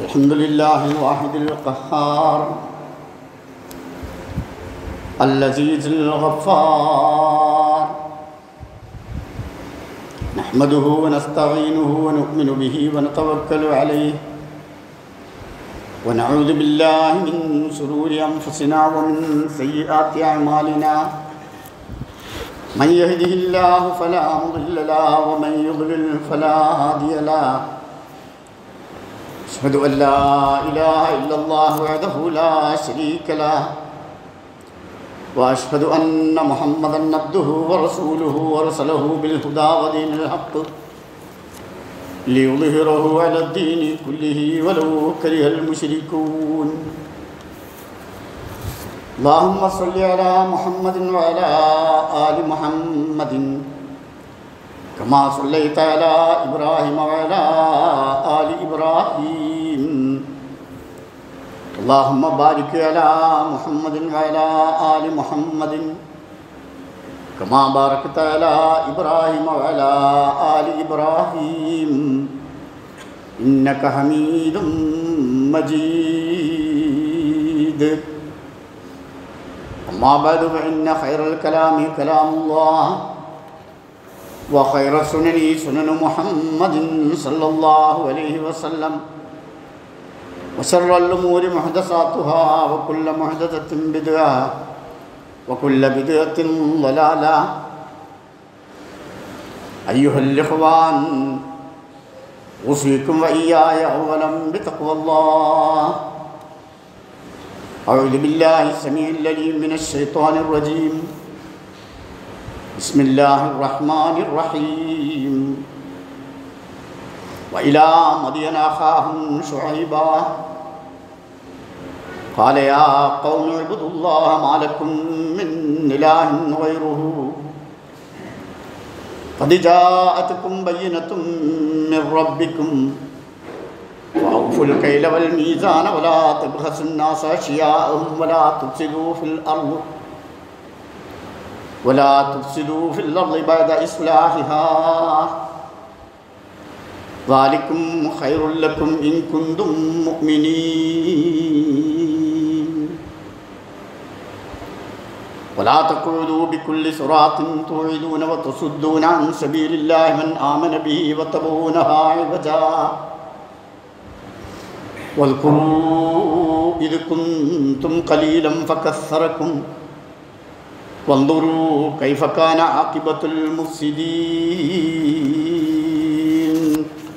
الحمد لله الواحد القهار اللذيذ الغفار نحمده ونستعينه ونؤمن به ونتوكل عليه ونعوذ بالله من شرور أنفسنا ومن سيئات أعمالنا من يهده الله فلا مضل له ومن يضلل فلا هادي له أشهد أن لا إله إلا الله وحده لا شريك له وأشهد أن محمدا عبده ورسوله ورسله بالهدى ودين الحق ليظهره على الدين كله ولو كره المشركون اللهم صل على محمد وعلى آل محمد كما صليت على إبراهيم وعلى آل إبراهيم اللهم بارك على محمد وعلى آل محمد كما باركت على إبراهيم وعلى آل إبراهيم إنك حميد مجيد أما بعد فإن خير الكلام كلام الله وخير السنن سنن محمد صلى الله عليه وسلم وشر الأمور محدثاتها وكل محدثة بدعة وكل بدعة ضلالة أيها الإخوان أوصيكم وإياي أولا بتقوى الله أعوذ بالله السميع العليم من الشيطان الرجيم بسم الله الرحمن الرحيم وإلى مدين أخاهم شعيبا قال يا قوم اعبدوا الله ما لكم من إله غيره قد جاءتكم بينة من ربكم وأوفوا الكيل والميزان ولا تبخسوا الناس أشياءهم ولا تفسدوا في الأرض ولا تفسدوا في الأرض بعد إصلاحها ذلكم خير لكم إن كنتم مؤمنين ولا تقعدوا بكل صراط توعدون وتصدون عن سبيل الله من آمن به وتبغونها عوجا واذكروا إذ كنتم قليلا فكثركم وانظروا كيف كان عاقبة المفسدين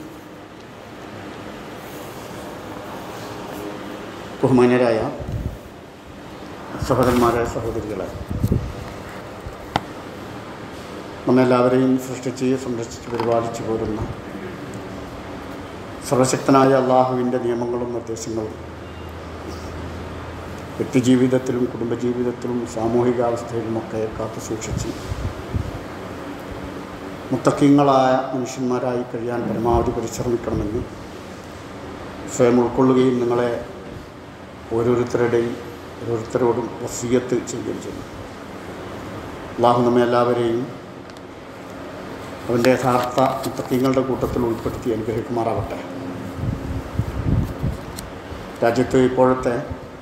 ബഹുമാന്യരായ സഹോദരന്മാരെ സഹോദരികളെ നമ്മെല്ലാവരെയും സൃഷ്ടിച്ച് സംരക്ഷിച്ച് പരിപാലിച്ചു പോരുന്ന സർവശക്തനായ അള്ളാഹുവിൻ്റെ നിയമങ്ങളും നിർദ്ദേശങ്ങളും വ്യക്തിജീവിതത്തിലും കുടുംബജീവിതത്തിലും സാമൂഹികാവസ്ഥയിലുമൊക്കെ കാത്തു സൂക്ഷിച്ച് മുത്തക്കിങ്ങളായ മനുഷ്യന്മാരായി കഴിയാൻ പരമാവധി പരിശ്രമിക്കണമെന്ന് സ്വയം ഉൾക്കൊള്ളുകയും നിങ്ങളെ ഓരോരുത്തരുടെയും ഓരോരുത്തരോടും വസീയത്ത് ചെയ്യുകയും ചെയ്യുന്നു അള്ളാഹു നമ്മെ എല്ലാവരെയും അവൻ്റെ യഥാർത്ഥ മുത്തക്കിങ്ങളുടെ കൂട്ടത്തിൽ ഉൾപ്പെടുത്തി അനുഗ്രഹിക്കുമാറാവട്ടെ രാജ്യത്ത് ഇപ്പോഴത്തെ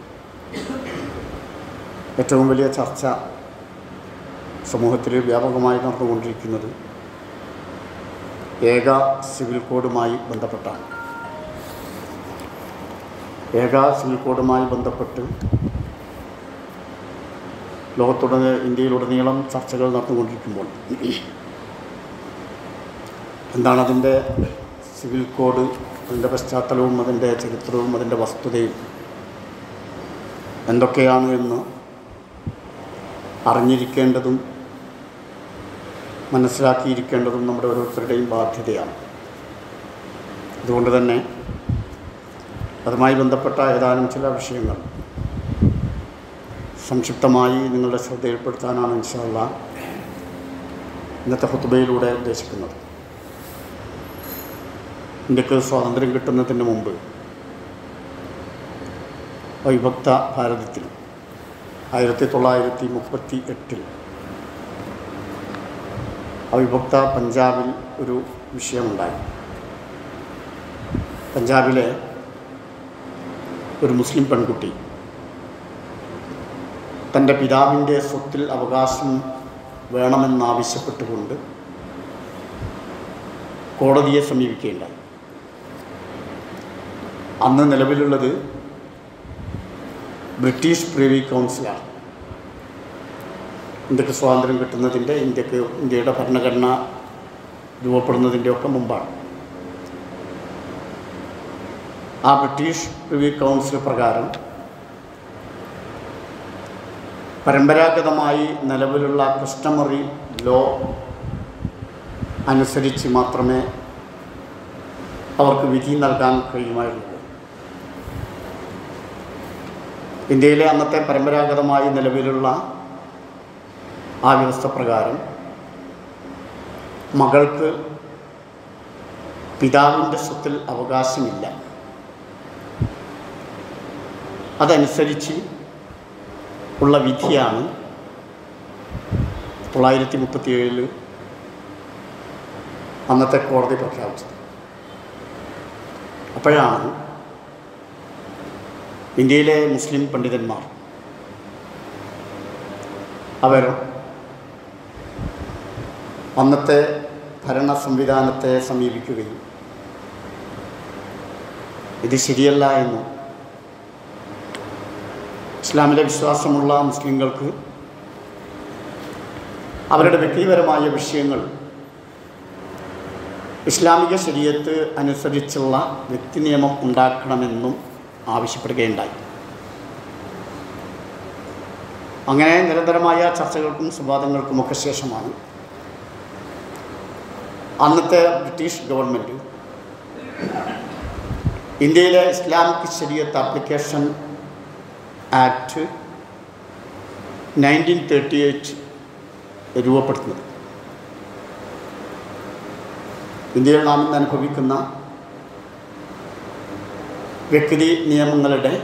ഏറ്റവും വലിയ ചർച്ച സമൂഹത്തിൽ വ്യാപകമായി നടന്നുകൊണ്ടിരിക്കുന്നത് ഏക സിവിൽ കോഡുമായി ബന്ധപ്പെട്ടാണ് ഏക സിവിൽ കോഡുമായി ബന്ധപ്പെട്ട് ലോകത്തുടനെ ഇന്ത്യയിലുടനീളം ചർച്ചകൾ നടന്നുകൊണ്ടിരിക്കുമ്പോൾ എന്താണ് അതിൻ്റെ സിവിൽ കോഡ് അതിൻ്റെ പശ്ചാത്തലവും അതിൻ്റെ ചരിത്രവും അതിൻ്റെ വസ്തുതയും എന്തൊക്കെയാണ് എന്ന് അറിഞ്ഞിരിക്കേണ്ടതും മനസ്സിലാക്കിയിരിക്കേണ്ടതും നമ്മുടെ ഓരോരുത്തരുടെയും ബാധ്യതയാണ് അതുകൊണ്ട് തന്നെ അതുമായി ബന്ധപ്പെട്ട ഏതാനും ചില വിഷയങ്ങൾ സംക്ഷിപ്തമായി നിങ്ങളുടെ ശ്രദ്ധയിൽപ്പെടുത്താനാണ് ഇൻഷാല്ല ഇന്നത്തെ ഹുത്തുബയിലൂടെ ഉദ്ദേശിക്കുന്നത് ഇന്ത്യക്ക് സ്വാതന്ത്ര്യം കിട്ടുന്നതിന് മുമ്പ് അവിഭക്ത ഭാരതത്തിൽ ആയിരത്തി തൊള്ളായിരത്തി മുപ്പത്തി എട്ടിൽ അവിഭക്ത പഞ്ചാബിൽ ഒരു വിഷയമുണ്ടായി പഞ്ചാബിലെ ഒരു മുസ്ലിം പെൺകുട്ടി തൻ്റെ പിതാവിൻ്റെ സ്വത്തിൽ അവകാശം വേണമെന്നാവശ്യപ്പെട്ടുകൊണ്ട് കോടതിയെ സമീപിക്കുകയുണ്ടായി അന്ന് നിലവിലുള്ളത് ബ്രിട്ടീഷ് പ്രിവി കൗൺസിലാണ് ഇന്ത്യക്ക് സ്വാതന്ത്ര്യം കിട്ടുന്നതിൻ്റെ ഇന്ത്യക്ക് ഇന്ത്യയുടെ ഭരണഘടന രൂപപ്പെടുന്നതിൻ്റെ ഒക്കെ മുമ്പാണ് ആ ബ്രിട്ടീഷ് പ്രിവി കൗൺസിൽ പ്രകാരം പരമ്പരാഗതമായി നിലവിലുള്ള കസ്റ്റമറി ലോ അനുസരിച്ച് മാത്രമേ അവർക്ക് വിധി നൽകാൻ കഴിയുമായിരുന്നുള്ളൂ ഇന്ത്യയിലെ അന്നത്തെ പരമ്പരാഗതമായി നിലവിലുള്ള ആ വ്യവസ്ഥ പ്രകാരം മകൾക്ക് പിതാവിൻ്റെ സ്വത്തിൽ അവകാശമില്ല അതനുസരിച്ച് ഉള്ള വിധിയാണ് തൊള്ളായിരത്തി മുപ്പത്തിയേഴിൽ അന്നത്തെ കോടതി പ്രഖ്യാപിച്ചത് അപ്പോഴാണ് ഇന്ത്യയിലെ മുസ്ലിം പണ്ഡിതന്മാർ അവർ അന്നത്തെ ഭരണ സംവിധാനത്തെ സമീപിക്കുകയും ഇത് ശരിയല്ല എന്നും ഇസ്ലാമിലെ വിശ്വാസമുള്ള മുസ്ലിങ്ങൾക്ക് അവരുടെ വ്യക്തിപരമായ വിഷയങ്ങൾ ഇസ്ലാമിക ശരീരത്ത് അനുസരിച്ചുള്ള വ്യക്തി നിയമം ഉണ്ടാക്കണമെന്നും ആവശ്യപ്പെടുകയുണ്ടായി അങ്ങനെ നിരന്തരമായ ചർച്ചകൾക്കും സംവാദങ്ങൾക്കുമൊക്കെ ശേഷമാണ് അന്നത്തെ ബ്രിട്ടീഷ് ഗവൺമെൻറ് ഇന്ത്യയിലെ ഇസ്ലാമിക് ശരീരത്ത് application act nineteen thirty eight രൂപപ്പെടുത്തുന്നത് ഇന്ത്യയിൽ നാം ഇന്ന് അനുഭവിക്കുന്ന വ്യക്തി നിയമങ്ങളുടെ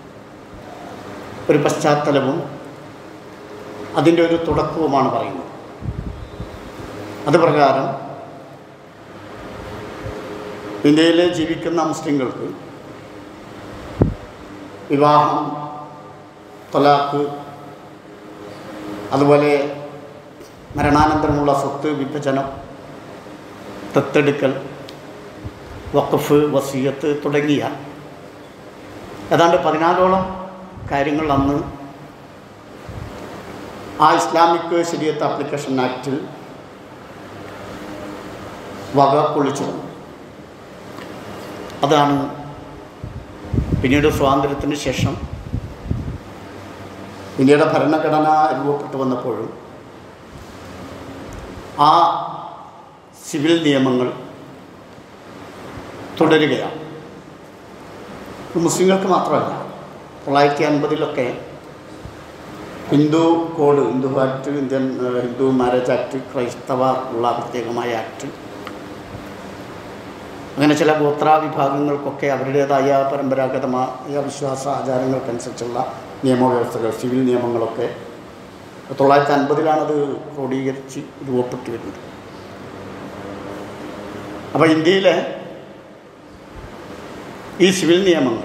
ഒരു പശ്ചാത്തലവും അതിൻ്റെ ഒരു തുടക്കവുമാണ് പറയുന്നത് അത് പ്രകാരം ഇന്ത്യയിൽ ജീവിക്കുന്ന മുസ്ലിങ്ങൾക്ക് വിവാഹം തൊലാക്ക് അതുപോലെ മരണാനന്തരമുള്ള സ്വത്ത് വിഭജനം ദത്തെടുക്കൽ വഖഫ് വസീയത്ത് തുടങ്ങിയ ഏതാണ്ട് പതിനാലോളം കാര്യങ്ങൾ അന്ന് ആ ഇസ്ലാമിക് ശരീരത്ത് ആപ്ലിക്കേഷൻ ആക്റ്റിൽ വക കൊള്ളിച്ചിരുന്നു അതാണ് പിന്നീട് സ്വാതന്ത്ര്യത്തിന് ശേഷം ഇന്ത്യയുടെ ഭരണഘടന രൂപപ്പെട്ടു വന്നപ്പോഴും ആ സിവിൽ നിയമങ്ങൾ തുടരുകയാണ് മുസ്ലിങ്ങൾക്ക് മാത്രമല്ല തൊള്ളായിരത്തി അൻപതിലൊക്കെ Hindu code Hindu act Indian ഏഹ്, ഹിന്ദു മാരേജ് ആക്ട് ക്രൈസ്തവ ഉള്ള പ്രത്യേകമായ ആക്ട് അങ്ങനെ ചില ഗോത്ര വിഭാഗങ്ങൾക്കൊക്കെ അവരുടേതായ പരമ്പരാഗതമായ വിശ്വാസ ആചാരങ്ങൾക്കനുസരിച്ചുള്ള നിയമവ്യവസ്ഥകൾ സിവിൽ നിയമങ്ങളൊക്കെ തൊള്ളായിരത്തി അൻപതിലാണത് ക്രോഡീകരിച്ച് രൂപപ്പെട്ടു വരുന്നത് അപ്പോൾ ഇന്ത്യയിലെ ഈ സിവിൽ നിയമങ്ങൾ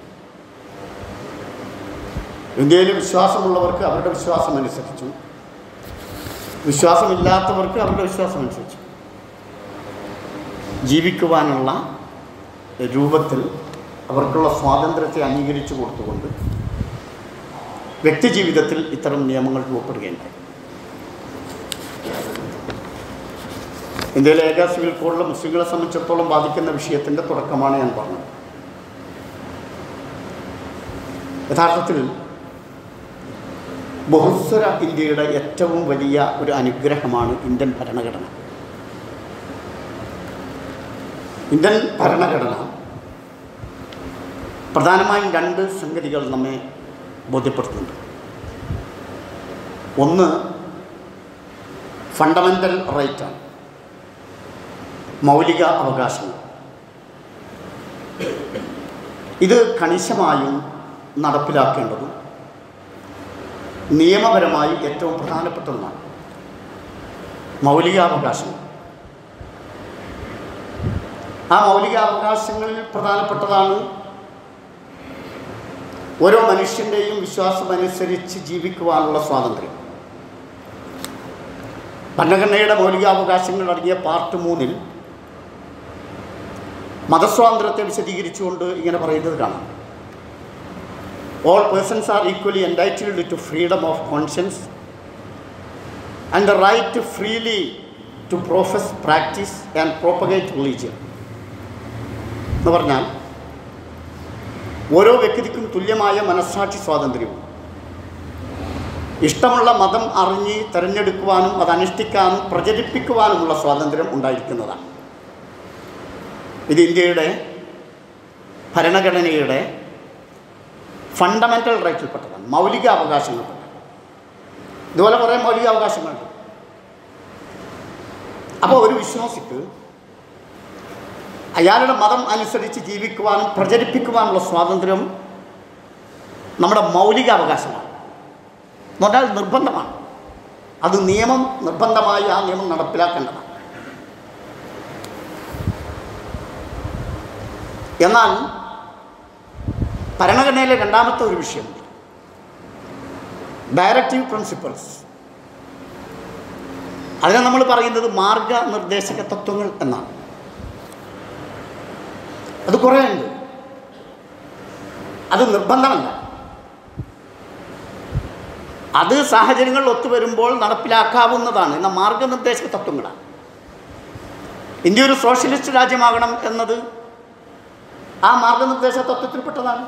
ഇന്ത്യയിൽ വിശ്വാസമുള്ളവർക്ക് അവരുടെ വിശ്വാസം അനുസരിച്ചും വിശ്വാസമില്ലാത്തവർക്ക് അവരുടെ വിശ്വാസം അനുസരിച്ചും ജീവിക്കുവാനുള്ള രൂപത്തിൽ അവർക്കുള്ള സ്വാതന്ത്ര്യത്തെ അംഗീകരിച്ചു കൊടുത്തുകൊണ്ട് വ്യക്തിജീവിതത്തിൽ ഇത്തരം നിയമങ്ങൾ രൂപപ്പെടുകയുണ്ടായി ഇന്ത്യയിലെ ഏക സിവിൽ കോഡിലെ മുസ്ലിങ്ങളെ സംബന്ധിച്ചിടത്തോളം ബാധിക്കുന്ന വിഷയത്തിൻ്റെ തുടക്കമാണ് ഞാൻ പറഞ്ഞത് യഥാർത്ഥത്തിൽ ബഹുസ്വര ഇന്ത്യയുടെ ഏറ്റവും വലിയ ഒരു അനുഗ്രഹമാണ് ഇന്ത്യൻ ഭരണഘടന ഇന്ത്യൻ ഭരണഘടന പ്രധാനമായും രണ്ട് സംഗതികൾ നമ്മെ ബോധ്യപ്പെടുത്തുന്നുണ്ട് ഒന്ന് ഫണ്ടമെൻ്റൽ റൈറ്റാണ് മൗലിക അവകാശങ്ങൾ ഇത് കണിശമായും നടപ്പിലാക്കേണ്ടതും നിയമപരമായി ഏറ്റവും പ്രധാനപ്പെട്ടതുമാണ് മൗലികാവകാശങ്ങൾ ആ മൗലികാവകാശങ്ങളിൽ പ്രധാനപ്പെട്ടതാണ് ഓരോ മനുഷ്യൻ്റെയും വിശ്വാസമനുസരിച്ച് ജീവിക്കുവാനുള്ള സ്വാതന്ത്ര്യം ഭരണഘടനയുടെ മൗലികാവകാശങ്ങൾ അടങ്ങിയ പാർട്ട് മൂന്നിൽ മതസ്വാതന്ത്ര്യത്തെ വിശദീകരിച്ചുകൊണ്ട് ഇങ്ങനെ പറയുന്നത് കാണാം all persons are equally entitled to freedom of conscience and the right to freely to profess practice and propagate religion എന്ന് പറഞ്ഞാൽ ഓരോ വ്യക്തിക്കും തുല്യമായ മനസ്സാക്ഷി സ്വാതന്ത്ര്യവും ഇഷ്ടമുള്ള മതം അറിഞ്ഞ് തിരഞ്ഞെടുക്കുവാനും അത് അനുഷ്ഠിക്കാനും പ്രചരിപ്പിക്കുവാനുമുള്ള സ്വാതന്ത്ര്യം ഉണ്ടായിരിക്കുന്നതാണ് ഇത് ഇന്ത്യയുടെ ഭരണഘടനയുടെ ഫണ്ടമെൻ്റൽ റൈറ്റിൽപ്പെട്ടതാണ് മൗലിക അവകാശങ്ങൾപ്പെട്ട ഇതുപോലെ കുറേ മൗലിക അവകാശങ്ങളുണ്ട് അപ്പോൾ ഒരു വിശ്വാസിക്ക് അയാളുടെ മതം അനുസരിച്ച് ജീവിക്കുവാനും പ്രചരിപ്പിക്കുവാനുള്ള സ്വാതന്ത്ര്യം നമ്മുടെ മൗലിക അവകാശമാണ് എന്ന് പറഞ്ഞാൽ നിർബന്ധമാണ് അത് നിയമം നിർബന്ധമായി ആ നിയമം നടപ്പിലാക്കേണ്ടതാണ് എന്നാൽ ഭരണഘടനയിലെ രണ്ടാമത്തെ ഒരു വിഷയമുണ്ട് ഡയറക്റ്റീവ് പ്രിൻസിപ്പൾസ് അതിനെ നമ്മൾ പറയുന്നത് മാർഗനിർദ്ദേശക തത്വങ്ങൾ എന്നാണ് അത് കുറേ ഉണ്ട് അത് നിർബന്ധമല്ല അത് സാഹചര്യങ്ങൾ ഒത്തുവരുമ്പോൾ നടപ്പിലാക്കാവുന്നതാണ് എന്ന മാർഗനിർദ്ദേശക തത്വങ്ങളാണ് ഇന്ത്യ ഒരു സോഷ്യലിസ്റ്റ് രാജ്യമാകണം എന്നത് ആ മാർഗനിർദ്ദേശ തത്വത്തിൽപ്പെട്ടതാണ്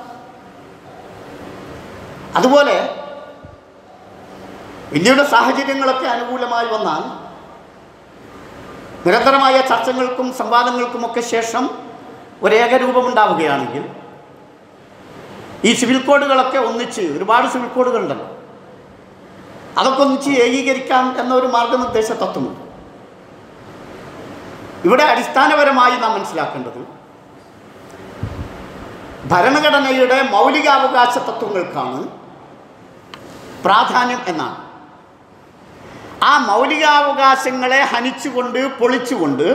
അതുപോലെ ഇന്ത്യയുടെ സാഹചര്യങ്ങളൊക്കെ അനുകൂലമായി വന്നാൽ നിരന്തരമായ ചർച്ചകൾക്കും സംവാദങ്ങൾക്കുമൊക്കെ ശേഷം ഒരു ഏകരൂപമുണ്ടാവുകയാണെങ്കിൽ ഈ സിവിൽ കോഡുകളൊക്കെ ഒന്നിച്ച് ഒരുപാട് സിവിൽ കോഡുകളുണ്ടല്ലോ അതൊക്കെ ഒന്നിച്ച് ഏകീകരിക്കാം എന്നൊരു മാർഗനിർദ്ദേശ തത്വമുണ്ട് ഇവിടെ അടിസ്ഥാനപരമായി നാം മനസ്സിലാക്കേണ്ടത് ഭരണഘടനയുടെ മൗലികാവകാശ തത്വങ്ങൾക്കാണ് പ്രാധാന്യം എന്നാണ് ആ മൗലികാവകാശങ്ങളെ ഹനിച്ചുകൊണ്ട് പൊളിച്ചുകൊണ്ട്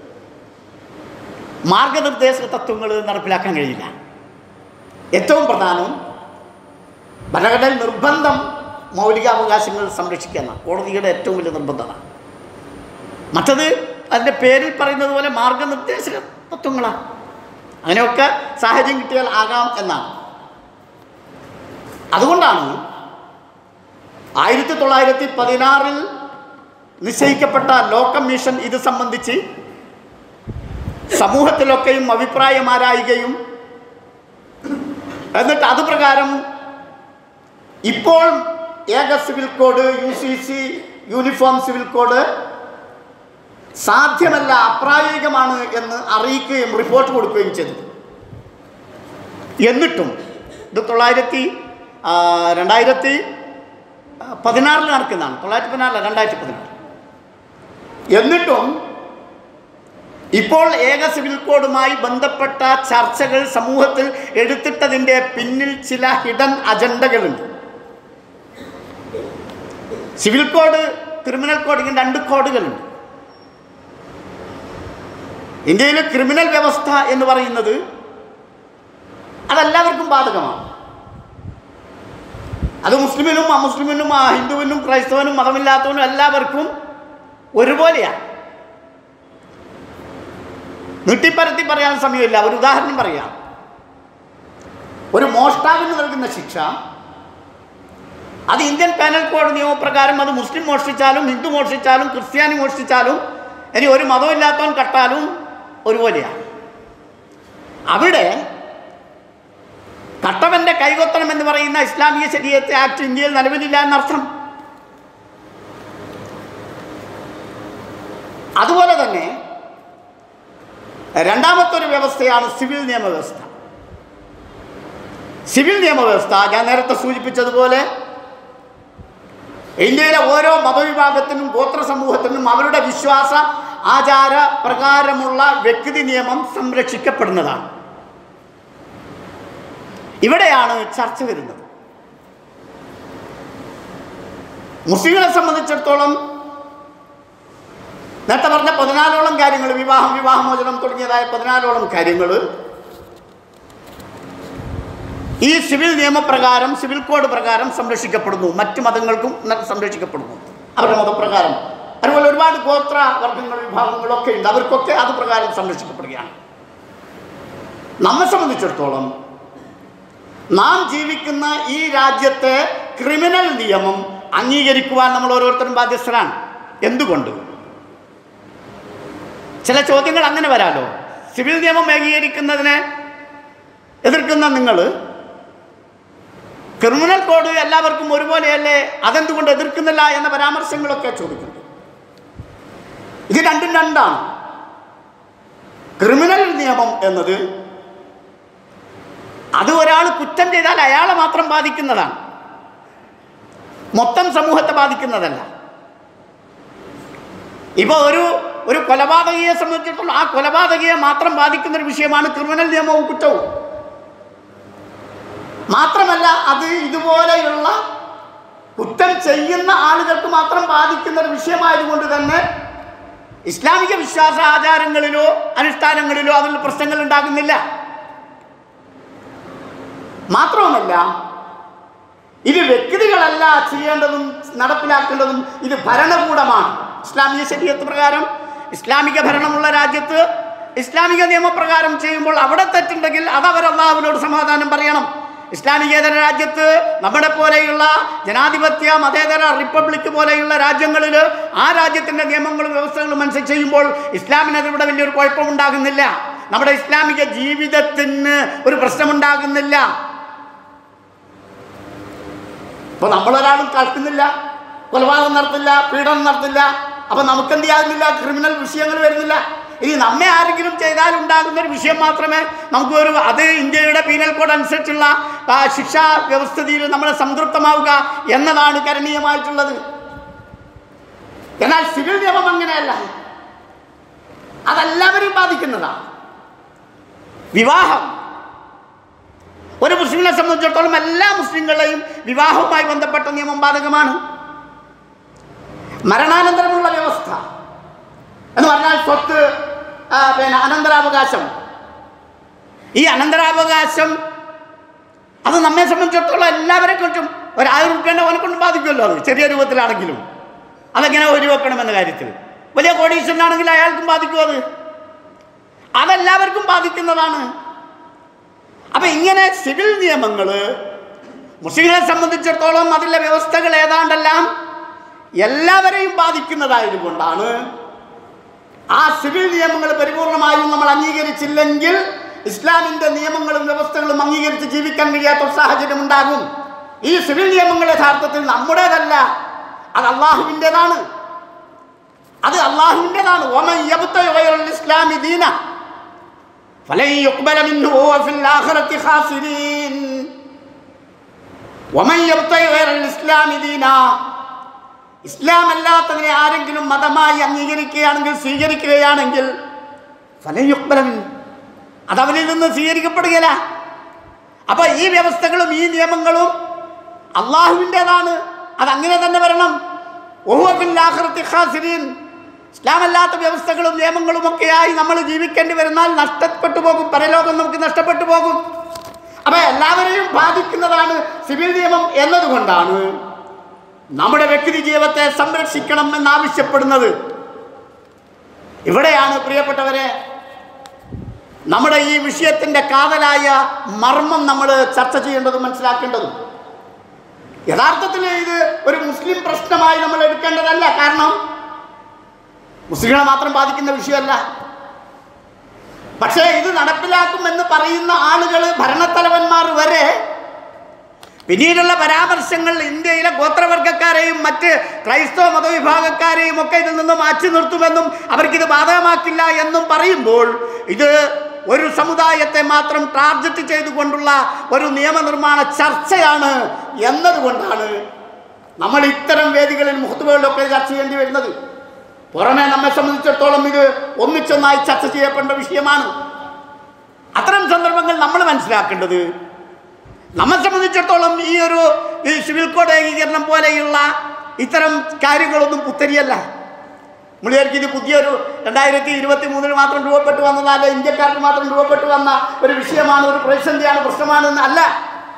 മാർഗനിർദ്ദേശ തത്വങ്ങൾ നടപ്പിലാക്കാൻ കഴിയില്ല ഏറ്റവും പ്രധാനം ഭരണഘടനയിൽ നിർബന്ധം മൗലികാവകാശങ്ങൾ സംരക്ഷിക്കുന്ന കോടതിയുടെ ഏറ്റവും വലിയ നിർബന്ധത മറ്റത് അതിൻ്റെ പേരിൽ പറയുന്നത് പോലെ മാർഗനിർദ്ദേശക തത്വങ്ങളാണ് അങ്ങനെയൊക്കെ സാഹചര്യം കിട്ടിയാൽ ആകാം എന്നാണ് അതുകൊണ്ടാണ് ആയിരത്തി തൊള്ളായിരത്തി പതിനാറിൽ നിശ്ചയിക്കപ്പെട്ട ലോ കമ്മീഷൻ ഇത് സംബന്ധിച്ച് സമൂഹത്തിലൊക്കെയും അഭിപ്രായമാരായുകയും എന്നിട്ട് അത് പ്രകാരം ഇപ്പോൾ ഏക civil code U C C uniform civil code സാധ്യമല്ല അപ്രായോഗികമാണ് എന്ന് അറിയിക്കുകയും റിപ്പോർട്ട് കൊടുക്കുകയും ചെയ്തു എന്നിട്ടും ഇത് തൊള്ളായിരത്തി ആ, രണ്ടായിരത്തി പതിനാറിൽ നടക്കുന്നതാണ് തൊള്ളായിരത്തി പതിനാറില്ല രണ്ടായിരത്തി പതിനാറ് എന്നിട്ടും ഇപ്പോൾ ഏക സിവിൽ കോഡുമായി ബന്ധപ്പെട്ട ചർച്ചകൾ സമൂഹത്തിൽ എടുത്തിട്ടതിൻ്റെ പിന്നിൽ ചില ഹിഡൻ അജണ്ടകളുണ്ട് സിവിൽ കോഡ് ക്രിമിനൽ കോഡ് ഇങ്ങനെ രണ്ട് കോഡുകളുണ്ട് ഇന്ത്യയിലെ ക്രിമിനൽ വ്യവസ്ഥ എന്ന് പറയുന്നത് അതെല്ലാവർക്കും ബാധകമാണ് അത് മുസ്ലിമിനും അമുസ്ലിമിനും ആ ഹിന്ദുവിനും ക്രൈസ്തവനും മതമില്ലാത്തവനും എല്ലാവർക്കും ഒരുപോലെയാണ് നീട്ടിപ്പരത്തി പറയാൻ സമയമില്ല ഒരു ഉദാഹരണം പറയാം ഒരു മോഷ്ടാവിന് നൽകുന്ന ശിക്ഷ അത് ഇന്ത്യൻ പാനൽ കോഡ് നിയമപ്രകാരം അത് മുസ്ലിം മോഷ്ടിച്ചാലും ഹിന്ദു മോഷ്ടിച്ചാലും ക്രിസ്ത്യാനി മോഷ്ടിച്ചാലും ഇനി ഒരു മതമില്ലാത്തവൻ കട്ടാലും ഒരുപോലെയാണ് അവിടെ കട്ടവന്റെ കൈകൊത്തണം എന്ന് പറയുന്ന ഇസ്ലാമിക ശരീരത്തെ ആക്ട് ഇന്ത്യയിൽ നിലവിലില്ല എന്നർത്ഥം അതുപോലെ തന്നെ രണ്ടാമത്തെ ഒരു വ്യവസ്ഥയാണ് സിവിൽ നിയമവ്യവസ്ഥ സിവിൽ നിയമവ്യവസ്ഥ ഞാൻ നേരത്തെ സൂചിപ്പിച്ചതുപോലെ ഇന്ത്യയിലെ ഓരോ മതവിഭാഗത്തിനും ഗോത്ര സമൂഹത്തിനും അവരുടെ വിശ്വാസ ആചാര പ്രകാരമുള്ള വ്യക്തി നിയമം സംരക്ഷിക്കപ്പെടുന്നതാണ് ഇവിടെയാണ് ചർച്ച വരുന്നത് മുസ്ലിങ്ങളെ സംബന്ധിച്ചിടത്തോളം നേരത്തെ പറഞ്ഞ പതിനാലോളം കാര്യങ്ങൾ വിവാഹം വിവാഹമോചനം തുടങ്ങിയതായ പതിനാലോളം കാര്യങ്ങൾ ഈ സിവിൽ നിയമപ്രകാരം സിവിൽ കോഡ് പ്രകാരം സംരക്ഷിക്കപ്പെടുന്നു മറ്റ് മതങ്ങൾക്കും ന- സംരക്ഷിക്കപ്പെടുന്നു അവരുടെ മതപ്രകാരം അതുപോലെ ഒരുപാട് ഗോത്ര വർഗങ്ങൾ വിഭാഗങ്ങളൊക്കെ ഉണ്ട് അവർക്കൊക്കെ അത് പ്രകാരം സംരക്ഷിക്കപ്പെടുകയാണ് നമ്മെ സംബന്ധിച്ചിടത്തോളം നാം ജീവിക്കുന്ന ഈ രാജ്യത്തെ ക്രിമിനൽ നിയമം അംഗീകരിക്കുവാൻ നമ്മൾ ഓരോരുത്തരും ബാധ്യസ്ഥരാണ് എന്തുകൊണ്ട് ചില ചോദ്യങ്ങൾ അങ്ങനെ വരാലോ സിവിൽ നിയമം അംഗീകരിക്കുന്നതിനെ എതിർക്കുന്ന നിങ്ങൾ ക്രിമിനൽ കോഡ് എല്ലാവർക്കും ഒരുപോലെയല്ലേ അതെന്തുകൊണ്ട് എതിർക്കുന്നില്ല എന്ന പരാമർശങ്ങളൊക്കെ ചോദിക്കുന്നു ഇത് രണ്ടും രണ്ടാണ് ക്രിമിനൽ നിയമം എന്നത് അത് ഒരാൾ കുറ്റം ചെയ്താൽ അയാളെ മാത്രം ബാധിക്കുന്നതാണ് മൊത്തം സമൂഹത്തെ ബാധിക്കുന്നതല്ല ഇപ്പോൾ ഒരു ഒരു കൊലപാതകയെ സംബന്ധിച്ചിടത്തോളം ആ കൊലപാതകയെ മാത്രം ബാധിക്കുന്ന ഒരു വിഷയമാണ് ക്രിമിനൽ നിയമവും കുറ്റവും മാത്രമല്ല അത് ഇതുപോലെയുള്ള കുറ്റം ചെയ്യുന്ന ആളുകൾക്ക് മാത്രം ബാധിക്കുന്ന ഒരു വിഷയമായതുകൊണ്ട് തന്നെ ഇസ്ലാമിക വിശ്വാസ ആചാരങ്ങളിലോ അനുഷ്ഠാനങ്ങളിലോ അതിൽ പ്രശ്നങ്ങൾ ഉണ്ടാകുന്നില്ല മാത്രവുമല്ല ഇത് വ്യക്തികളല്ല ചെയ്യേണ്ടതും നടപ്പിലാക്കേണ്ടതും ഇത് ഭരണകൂടമാണ് ഇസ്ലാമിക ശരീരത്ത് പ്രകാരം ഇസ്ലാമിക ഭരണമുള്ള രാജ്യത്ത് ഇസ്ലാമിക നിയമപ്രകാരം ചെയ്യുമ്പോൾ അവിടെ തെറ്റുണ്ടെങ്കിൽ അത് അവർ അള്ളാഹുവിനോട് സമാധാനം പറയണം ഇസ്ലാമികേതര രാജ്യത്ത് നമ്മുടെ പോലെയുള്ള ജനാധിപത്യ മതേതര റിപ്പബ്ലിക് പോലെയുള്ള രാജ്യങ്ങളിൽ ആ രാജ്യത്തിൻ്റെ നിയമങ്ങളും വ്യവസ്ഥകളും അനുസരിച്ച് ചെയ്യുമ്പോൾ ഇസ്ലാമിനതിവിടെ വലിയൊരു കുഴപ്പമുണ്ടാകുന്നില്ല നമ്മുടെ ഇസ്ലാമിക ജീവിതത്തിന് ഒരു പ്രശ്നമുണ്ടാകുന്നില്ല ഇപ്പൊ നമ്മളൊരാളും കളിക്കുന്നില്ല കൊലപാതകം നടത്തില്ല പീഡനം നടത്തില്ല അപ്പൊ നമുക്കെന്ത് ചെയ്യാകുന്നില്ല ക്രിമിനൽ വിഷയങ്ങൾ വരുന്നില്ല ഇനി നമ്മെ ആരെങ്കിലും ചെയ്താൽ ഉണ്ടാകുന്ന ഒരു വിഷയം മാത്രമേ നമുക്ക് ഒരു അത് ഇന്ത്യയുടെ പീനൽ കോഡ് അനുസരിച്ചുള്ള ആ, ശിക്ഷാ വ്യവസ്ഥിതിയിൽ നമ്മൾ സംതൃപ്തമാവുക എന്നതാണ് കരണീയമായിട്ടുള്ളത് എന്നാൽ സിവിൽ നിയമം അങ്ങനെയല്ല അതെല്ലാവരെയും ബാധിക്കുന്നതാണ് വിവാഹം ഒരു മുസ്ലിമിനെ സംബന്ധിച്ചിടത്തോളം എല്ലാ മുസ്ലിങ്ങളെയും വിവാഹവുമായി ബന്ധപ്പെട്ട നിയമം ബാധകമാണ് മരണാനന്തരമുള്ള വ്യവസ്ഥ എന്ന് പറഞ്ഞാൽ സ്വത്ത് ആ, പിന്നെ അനന്തരാവകാശം ഈ അനന്തരാവകാശം അത് നമ്മെ സംബന്ധിച്ചിടത്തോളം എല്ലാവരെ കൊണ്ടും ഒരു ആയിരം റുപ്യേൻ്റെ ഓനെ കൊണ്ടും ബാധിക്കുമല്ലോ അത് ചെറിയ രൂപത്തിലാണെങ്കിലും അതെങ്ങനെ ഒരു വെക്കണമെന്ന കാര്യത്തിൽ വലിയ കോടീശ്വരനാണെങ്കിൽ അയാൾക്കും ബാധിക്കും അത് അതെല്ലാവർക്കും ബാധിക്കുന്നതാണ് അപ്പൊ ഇങ്ങനെ സിവിൽ നിയമങ്ങൾ മുസ്ലിങ്ങളെ സംബന്ധിച്ചിടത്തോളം അതിലെ വ്യവസ്ഥകൾ ഏതാണ്ടെല്ലാം എല്ലാവരെയും ബാധിക്കുന്നതായതുകൊണ്ടാണ് ആ സിവിൽ നിയമങ്ങൾ പരിപൂർണമായും നമ്മൾ അംഗീകരിച്ചില്ലെങ്കിൽ ഇസ്ലാമിന്റെ നിയമങ്ങളും വ്യവസ്ഥകളും അംഗീകരിച്ച് ജീവിക്കാൻ കഴിയാത്ത ഒരു സാഹചര്യം ഉണ്ടാകും ഈ സിവിൽ നിയമങ്ങൾ യഥാർത്ഥത്തിൽ നമ്മുടേതല്ല അത് അള്ളാഹുവിൻ്റെതാണ് അത് അള്ളാഹുവിൻ്റെതാണ് ഒമൻ യബ്തഗി ഗൈറൽ ഇസ്ലാമി ദീന فلن يقبل منه وهو في الآخرة خاسرين ومن يبتغي غير الإسلام دينا ഇസ്ലാം അല്ലാത്തതിനെ ആരെങ്കിലും മതമായി അംഗീകരിക്കുകയാണെങ്കിൽ സ്വീകരിക്കുകയാണെങ്കിൽ ഫലയുക്ബലൻ അത് അവനിൽ നിന്ന് സ്വീകരിക്കപ്പെടുകയില്ല അപ്പൊ ഈ വ്യവസ്ഥകളും ഈ നിയമങ്ങളും അള്ളാഹുവിൻ്റെതാണ് അതങ്ങനെ തന്നെ വരണം ഓഹുബില്ലാഹൃത്തി ഖാസിരീൻ ഇസ്ലാമല്ലാത്ത വ്യവസ്ഥകളും നിയമങ്ങളും ഒക്കെയായി നമ്മൾ ജീവിക്കേണ്ടി വരുന്നാൽ നഷ്ടപ്പെട്ടു പോകും പരലോകം നമുക്ക് നഷ്ടപ്പെട്ടു പോകും അപ്പൊ എല്ലാവരെയും ബാധിക്കുന്നതാണ് സിവിൽ നിയമം എന്നതുകൊണ്ടാണ് നമ്മുടെ വ്യക്തി ജീവിതത്തെ സംരക്ഷിക്കണം എന്നാവശ്യപ്പെടുന്നത് ഇവിടെയാണ് പ്രിയപ്പെട്ടവരെ നമ്മുടെ ഈ വിഷയത്തിന്റെ കാതലായ മർമ്മം നമ്മൾ ചർച്ച ചെയ്യേണ്ടതും മനസ്സിലാക്കേണ്ടതും യഥാർത്ഥത്തിൽ ഇത് ഒരു മുസ്ലിം പ്രശ്നമായി നമ്മൾ എടുക്കേണ്ടതല്ല കാരണം മുസ്ലിങ്ങളെ മാത്രം ബാധിക്കുന്ന വിഷയമല്ല പക്ഷേ ഇത് നടപ്പിലാക്കുമെന്ന് പറയുന്ന ആളുകൾ ഭരണത്തലവന്മാർ വരെ പിന്നീടുള്ള പരാമർശങ്ങൾ ഇന്ത്യയിലെ ഗോത്രവർഗക്കാരെയും മറ്റ് ക്രൈസ്തവ മതവിഭാഗക്കാരെയും ഒക്കെ ഇതിൽ നിന്ന് മാറ്റി നിർത്തുമെന്നും അവർക്കിത് ബാധകമാക്കില്ല എന്നും പറയുമ്പോൾ ഇത് ഒരു സമുദായത്തെ മാത്രം ടാർഗറ്റ് ചെയ്തുകൊണ്ടുള്ള ഒരു നിയമനിർമ്മാണ ചർച്ചയാണ് എന്നതുകൊണ്ടാണ് നമ്മൾ ഇത്തരം വേദികളിൽ മുഹത്തുബകളിലൊക്കെ ചർച്ച ചെയ്യേണ്ടി വരുന്നത് പുറമെ നമ്മെ സംബന്ധിച്ചിടത്തോളം ഇത് ഒന്നിച്ചൊന്നായി ചർച്ച ചെയ്യപ്പെടേണ്ട വിഷയമാണ് അത്തരം സന്ദർഭങ്ങൾ നമ്മൾ മനസ്സിലാക്കേണ്ടത് നമ്മെ സംബന്ധിച്ചിടത്തോളം ഈ ഒരു ഈ സിവിൽ കോഡ് ഏകീകരണം പോലെയുള്ള ഇത്തരം കാര്യങ്ങളൊന്നും പുത്തരിയല്ല മുളിയർക്ക് ഇത് പുതിയൊരു രണ്ടായിരത്തി ഇരുപത്തി മൂന്നിൽ മാത്രം രൂപപ്പെട്ടു വന്നതല്ല ഇന്ത്യക്കാർക്ക് മാത്രം രൂപപ്പെട്ടു വന്ന ഒരു വിഷയമാണ് ഒരു പ്രതിസന്ധിയാണ് പ്രശ്നമാണെന്ന് അല്ല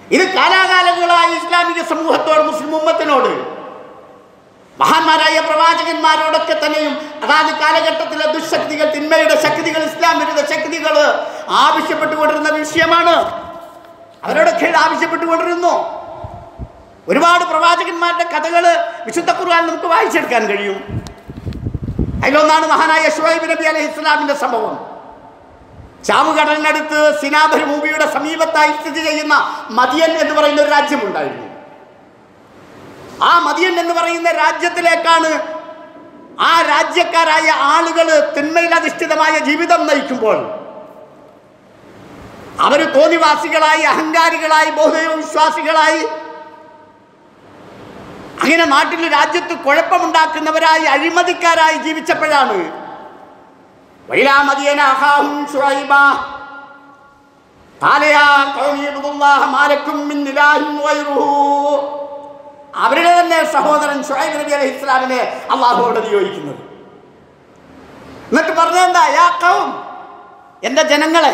ഇത് കാലാകാലങ്ങളായി ഇസ്ലാമിക സമൂഹത്തോട് മുസ്ലിം ഉമ്മത്തിനോട് മഹാന്മാരായ പ്രവാചകന്മാരോടൊക്കെ തന്നെയും അതാത് കാലഘട്ടത്തിലെ ദുശക്തികൾ തിന്മയുടെ ശക്തികൾ ഇസ്ലാം വിരുദ്ധ ശക്തികൾ ആവശ്യപ്പെട്ടുകൊണ്ടിരുന്ന വിഷയമാണ് അവരോടൊക്കെ ഇത് ആവശ്യപ്പെട്ടുകൊണ്ടിരുന്നു ഒരുപാട് പ്രവാചകന്മാരുടെ കഥകൾ വിശുദ്ധ ഖുർആൻ നമുക്ക് വായിച്ചെടുക്കാൻ കഴിയും അതിലൊന്നാണ് മഹാനായ ഷുഹൈബ് നബി അലൈഹി ഇസ്ലാമിന്റെ സംഭവം ചാവുകടലിനടുത്ത് സിനാബർ മൂവിയുടെ സമീപത്തായി സ്ഥിതി ചെയ്യുന്ന മദിയൻ എന്ന് പറയുന്ന ഒരു രാജ്യമുണ്ടായിരുന്നു ആ മദിയൻ എന്ന് പറയുന്ന രാജ്യത്തിലേക്കാണ് ആ രാജ്യക്കാരായ ആളുകൾ തിന്മയിലധിഷ്ഠിതമായ ജീവിതം നയിക്കുമ്പോൾ അവർ തോന്നിവാസികളായി അഹങ്കാരികളായി ബഹുദൈവ വിശ്വാസികളായി അങ്ങനെ നാട്ടിൽ രാജ്യത്ത് കുഴപ്പമുണ്ടാക്കുന്നവരായി അഴിമതിക്കാരായി ജീവിച്ചപ്പോഴാണ് وإلى مدين أخاهم شعيبا قال يا قوم اعبدوا الله ما لكم من إله غيره അവരുടെ തന്നെ സഹോദരൻ ഷുഹൈബ് നബി അലൈഹി ഇസ്ലാമിനെ അള്ളാഹുവോട് നിയോഗിക്കുന്നത് എന്നിട്ട് പറഞ്ഞെന്താ യാ കൗം എൻ്റെ ജനങ്ങളെ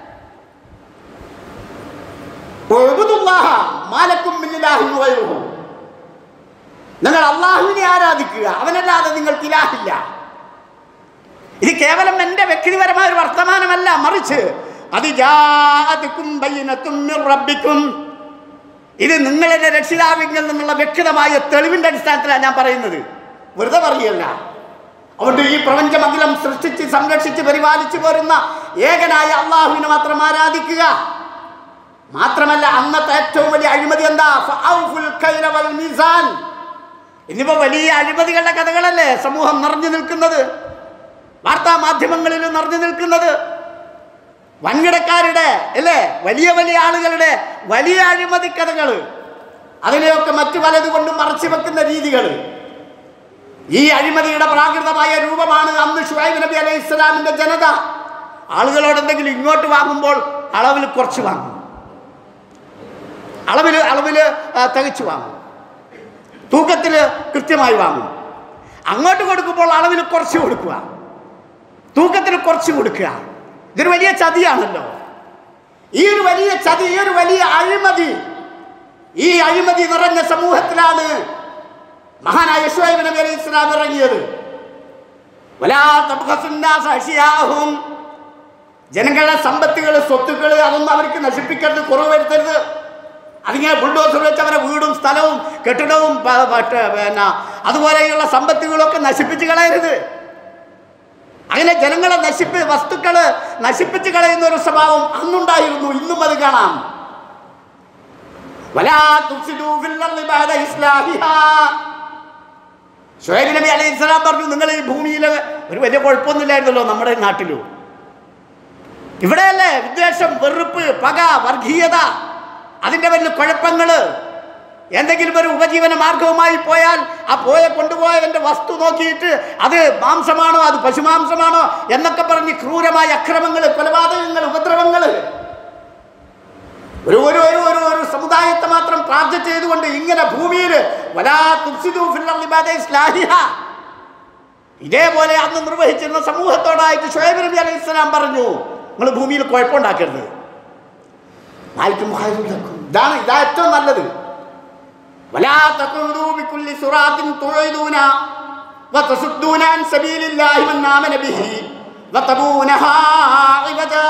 ഉഅ്ബുദുല്ലാഹ മാ ലക്കും മിൻ ഇലാഹിൻ ഗൈറുഹു. നിങ്ങൾ അള്ളാഹുവിനെ ആരാധിക്കുക അവനല്ലാതെ നിങ്ങൾക്ക് ഇലാഹില്ല ഇത് കേവലം എൻ്റെ വ്യക്തിപരമായ ഒരു വർത്തമാനമല്ല മറിച്ച് അത് ജാഅതുക്കും ബയ്യിനത്തും മിർ റബ്ബിക്കും ഇത് നിങ്ങളുടെ രക്ഷിതാവിങ്കിൽ നിന്നുള്ള വ്യക്തമായ തെളിവിന്റെ അടിസ്ഥാനത്തിലാണ് ഞാൻ പറയുന്നത് വെറുതെ പറയുകയല്ല അതുകൊണ്ട് ഈ പ്രപഞ്ചമഖിലം സൃഷ്ടിച്ച് സംരക്ഷിച്ച് പരിപാലിച്ചു പോരുന്ന ഏകനായ അള്ളാഹുവിനെ മാത്രം ആരാധിക്കുക മാത്രമല്ല അന്നത്തെ ഏറ്റവും വലിയ അഴിമതി എന്താ ഫഔഫുൽ കൈല വൽ മീസാൻ ഇന്നിപ്പോ വലിയ അഴിമതികളുടെ കഥകളല്ലേ സമൂഹം നിറഞ്ഞു നിൽക്കുന്നത് വാർത്താ മാധ്യമങ്ങളിൽ നിറഞ്ഞു നിൽക്കുന്നത് വൻകിടക്കാരുടെ അല്ലേ വലിയ വലിയ ആളുകളുടെ വലിയ അഴിമതി കഥകൾ അതിനെയൊക്കെ മറ്റു പലതുകൊണ്ടും മറച്ചു വെക്കുന്ന രീതികൾ ഈ അഴിമതിയുടെ പ്രാകൃതമായ രൂപമാണ് അന്ന് ഷുഹൈബ് നബി അലൈഹി ഇസ്ലാമിന്റെ ജനത ആളുകളോട് എന്തെങ്കിലും ഇങ്ങോട്ട് വാങ്ങുമ്പോൾ അളവിൽ കുറച്ച് വാങ്ങും അളവിൽ അളവിൽ തികച്ചു വാങ്ങും തൂക്കത്തിൽ കൃത്യമായി വാങ്ങും അങ്ങോട്ട് കൊടുക്കുമ്പോൾ അളവിൽ കുറച്ച് കൊടുക്കുക തൂക്കത്തിൽ കുറച്ച് കൊടുക്കുക ഇതൊരു വലിയ ചതിയാണല്ലോ ഈ ഒരു വലിയ ചതി ഈ ഒരു വലിയ അഴിമതി ഈ അഴിമതി നിറഞ്ഞ സമൂഹത്തിലാണ് മഹാനായ ഷുഹൈബ് നബി അലൈഹി ഇസ്ലാം ഇറങ്ങിയത് വലാ തബ്ഖസുന്നാസ അഷിയാഹും ജനങ്ങളുടെ സമ്പത്തുകൾ സ്വത്തുക്കൾ അതൊന്നും അവർക്ക് നശിപ്പിക്കരുത് കുറവ് വരുത്തരുത് അതിങ്ങനെ ബുൾഡോസർ വെച്ച് അവരെ വീടും സ്ഥലവും കെട്ടിടവും പ- പട്ട് പിന്നെ അതുപോലെയുള്ള സമ്പത്തുകളൊക്കെ നശിപ്പിച്ച് കളയരുത് അങ്ങനെ ജനങ്ങളെ നശിപ്പി വസ്തുക്കള് നശിപ്പിച്ച് കളയുന്ന ഒരു സ്വഭാവം അന്നുണ്ടായിരുന്നു ഇന്നും അത് കാണാം വലാ തുഫ്സിദൂ ഫിൽ അർളി ബഅദ ഇസ്ലാഹിഹാ. ശുഹൈബ് നബി അലൈഹി സ്വലാം പറഞ്ഞു നിങ്ങൾ ഈ ഭൂമിയിൽ ഒരു വലിയ കുഴപ്പമൊന്നുമില്ലായിരുന്നല്ലോ നമ്മുടെ നാട്ടിലും ഇവിടെയല്ലേ വിദ്വേഷം വെറുപ്പ് പക വർഗീയത അതിൻ്റെ വലിയ കുഴപ്പങ്ങള് എന്തെങ്കിലും ഒരു ഉപജീവന മാർഗവുമായി പോയാൽ ആ പോയ കൊണ്ടുപോയവന്റെ വസ്തു നോക്കിയിട്ട് അത് മാംസമാണോ അത് പശുമാംസമാണോ എന്നൊക്കെ പറഞ്ഞ് ക്രൂരമായ അക്രമങ്ങൾ കൊലപാതകങ്ങൾ ഉപദ്രവങ്ങൾ ഒരു ഒരു ഒരു ഒരു ഒരു സമുദായത്തെ മാത്രം ടാർഗറ്റ് ചെയ്തുകൊണ്ട് ഇങ്ങനെ ഭൂമിയിൽ വലാ തുഫ്സിദൂ ഫിൽ അർളി ബഅദ ഇസ്ലാഹിഹാ. ഇതേപോലെ അന്ന് നിർവഹിച്ചിരുന്ന സമൂഹത്തോടായിട്ട് ഷുഹൈബ് നബി അലൈഹി സ്വലാം പറഞ്ഞു നിങ്ങൾ ഭൂമിയിൽ കുഴപ്പമുണ്ടാക്കരുത് മാലിക്കും ഖൈറുൽ ലക്കും. ഇതാണ് ഇതാ ഏറ്റവും നല്ലത് ولا تقعدوا بكل صراط توعدون وتصدون عن سبيل الله من آمن به وتبونها عوجا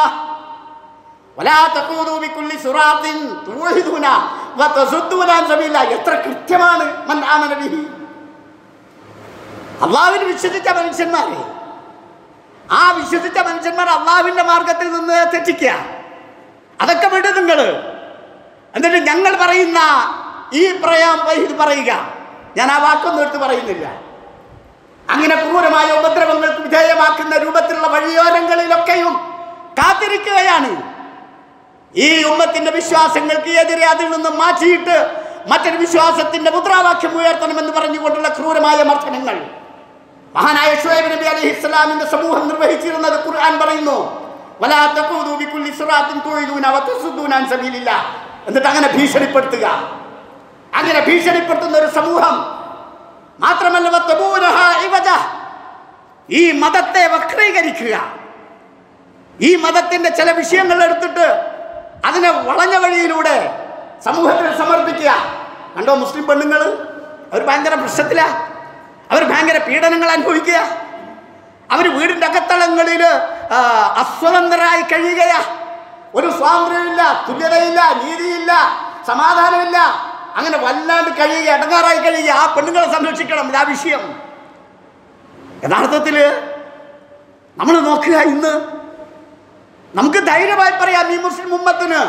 ولا تقعدوا بكل صراط توعدون وتصدون عن سبيل الله എത്ര കൃത്യമാണ് മൻ ആമന ബിഹി അള്ളാഹുവിന് വിശ്വസിച്ച മനുഷ്യന്മാരെ ആ വിശ്വസിച്ച മനുഷ്യന്മാർ അള്ളാഹുവിന്റെ മാർഗത്തിൽ നിന്ന് തെറ്റിക്കുക അതൊക്കെ വിട് നിങ്ങൾ എന്നിട്ട് ഞങ്ങൾ പറയുന്ന ഈ പ്രയാം ഇത് പറയുക ഞാൻ ആ വാക്കൊന്നും എടുത്ത് പറയുന്നില്ല അങ്ങനെ ക്രൂരമായ ഉപദ്രവങ്ങൾക്ക് വിധേയമാക്കുന്ന രൂപത്തിലുള്ള വഴിയോരങ്ങളിലൊക്കെയും കാത്തിരിക്കുകയാണ് ഈ ഉമ്മത്തിന്റെ വിശ്വാസങ്ങൾക്ക് എതിരെ അതിൽ നിന്ന് മാറ്റിയിട്ട് മറ്റൊരു വിശ്വാസത്തിന്റെ മുദ്രാവാക്യം ഉയർത്തണമെന്ന് പറഞ്ഞുകൊണ്ടുള്ള ക്രൂരമായ മർദ്ദനങ്ങൾ മഹാനായ ഷുഹൈബ് നബി അലൈഹി ഇസ്ലാമിന്റെ സമൂഹം നിർവഹിച്ചിരുന്നത് ഖുർആൻ പറയുന്നു വലാ തഖൂദു ബികുല്ലി സിറാത്തിൻ തുഈദൂന വതസുദ്ദൂന അൻ സബീലില്ലാ എന്നിട്ട് അങ്ങനെ ഭീഷണിപ്പെടുത്തുക അങ്ങനെ ഭീഷണിപ്പെടുത്തുന്ന ഒരു സമൂഹം മാത്രമല്ല വത്തബൂനഹാ ഇവജ. ഈ മതത്തെ വക്രീകരിക്കുക ഈ മതത്തിന്റെ ചില വിഷയങ്ങൾ എടുത്തിട്ട് അതിനെ വളഞ്ഞ വഴിയിലൂടെ സമൂഹത്തിൽ സമർപ്പിക്കുക കണ്ടോ മുസ്ലിം പെണ്ണുങ്ങൾ അവർ ഭയങ്കര പ്രശ്നത്തിലാ അവർ ഭയങ്കര പീഡനങ്ങൾ അനുഭവിക്കുക അവർ വീടിൻ്റെ അകത്തളങ്ങളിൽ അസ്വതന്ത്രരായി കഴിയുകയാ ഒരു സ്വാതന്ത്ര്യമില്ല തുല്യതയില്ല നീതിയില്ല സമാധാനമില്ല അങ്ങനെ വല്ലാണ്ട് കഴിയുക ഇടങ്ങാറായി കഴിയുക ആ പെണ്ണുങ്ങളെ സംരക്ഷിക്കണം ഇതാ വിഷയം യഥാർത്ഥത്തിൽ നമ്മൾ നോക്കുക ഇന്ന് നമുക്ക് ധൈര്യമായി പറയാം ഈ മുസ്ലിം ഉമ്മത്തിന്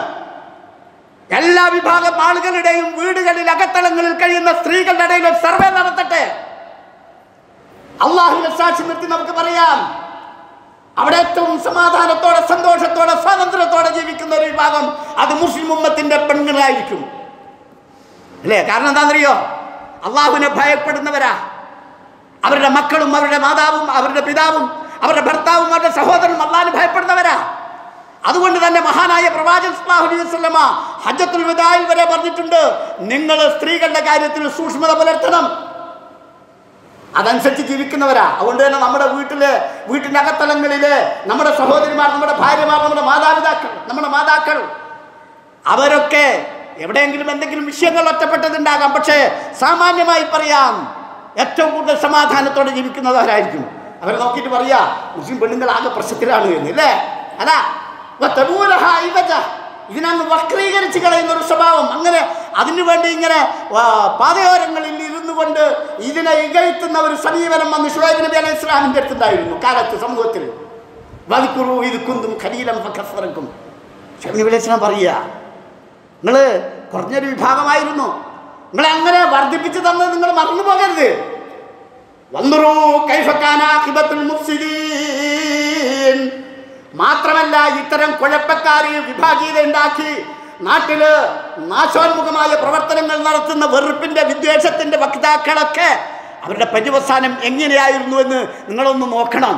എല്ലാ വിഭാഗം ആളുകളുടെയും വീടുകളിൽ അകത്തളങ്ങളിൽ കഴിയുന്ന സ്ത്രീകളുടെ ഇടയിൽ ഒരു സർവേ നടത്തട്ടെ അള്ളാഹുവിനെ സാക്ഷി നിർത്തി നമുക്ക് പറയാം അവിടെ ഏറ്റവും സമാധാനത്തോടെ സന്തോഷത്തോടെ സ്വാതന്ത്ര്യത്തോടെ ജീവിക്കുന്ന ഒരു വിഭാഗം അത് മുസ്ലിം ഉമ്മത്തിന്റെ പെണ്ണുങ്ങളായിരിക്കും അല്ലേ കാരണം എന്താണെന്നറിയോ അള്ളാഹുവിനെ ഭയപ്പെടുന്നവരാ അവരുടെ മക്കളും അവരുടെ മാതാവും അവരുടെ പിതാവും അവരുടെ ഭർത്താവും അവരുടെ സഹോദരനും അള്ളാഹിനെ ഭയപ്പെടുന്നവരാ അതുകൊണ്ട് തന്നെ മഹാനായ പ്രവാചകൻ സല്ലല്ലാഹു അലൈഹി വസല്ലമ ഹജ്ജത്തുൽ വിദായിൽ വരെ പറഞ്ഞിട്ടുണ്ട് നിങ്ങൾ സ്ത്രീകളുടെ കാര്യത്തിൽ സൂക്ഷ്മത പുലർത്തണം അതനുസരിച്ച് ജീവിക്കുന്നവരാ അതുകൊണ്ട് തന്നെ നമ്മുടെ വീട്ടില് വീട്ടിൻ്റെ അകത്തളങ്ങളില് നമ്മുടെ സഹോദരിമാർ നമ്മുടെ ഭാര്യമാർ നമ്മുടെ മാതാപിതാക്കൾ നമ്മുടെ മാതാക്കൾ അവരൊക്കെ എവിടെയെങ്കിലും എന്തെങ്കിലും വിഷയങ്ങൾ ഒറ്റപ്പെട്ടതുണ്ടാകാം പക്ഷേ സാമാന്യമായി പറയാം ഏറ്റവും കൂടുതൽ സമാധാനത്തോടെ ജീവിക്കുന്നവരായിരിക്കും അവരെ നോക്കിയിട്ട് പറയാ മുസ്ലിം പെണ്ണുങ്ങൾ ആകെ പ്രശ്നത്തിലാണ് എന്ന് അല്ലേ അല്ല വത്തബൂലഹ ഇവജ. ഇതിനങ്ങ് വക്രീകരിച്ച് കളയുന്ന ഒരു സ്വഭാവം അങ്ങനെ അതിനു വേണ്ടി ഇങ്ങനെ ആ, പാതയോരങ്ങളിൽ ഇരുന്നു കൊണ്ട് ഇതിനെ ഇകഴ്ത്തുന്ന ഒരു സമീപനം വന്ന് ഷുഹൈബ് നബി അലൈഹി ഇസ്ലാമിൻ്റെ അടുത്തുണ്ടായിരുന്നു കാലത്ത് സമൂഹത്തിൽ വധിക്കുറു ഇത് കുന്തും ഖലീലം ഫക്കസ്റക്കും ഷുഹൈബ് നബി അലൈഹി ഇസ്ലാം പറയുക നിങ്ങൾ കുറഞ്ഞൊരു വിഭാഗമായിരുന്നു നിങ്ങളെ അങ്ങനെ വർദ്ധിപ്പിച്ചു തന്നത് നിങ്ങൾ മറന്നു പോകരുത് വന്നുറൂ കൈഫക്കാന ആഖിബത്തുൽ മുഫ്സിദീൻ മാത്രമല്ല ഇത്തരം കുഴപ്പക്കാരി വിഭാഗീയത ഉണ്ടാക്കി നാട്ടില് നാശോന്മുഖമായ പ്രവർത്തനങ്ങൾ നടത്തുന്ന വെറുപ്പിന്റെ വിദ്വേഷത്തിന്റെ വക്താക്കളൊക്കെ അവരുടെ പര്യവസാനം എങ്ങനെയായിരുന്നു എന്ന് നിങ്ങളൊന്ന് നോക്കണം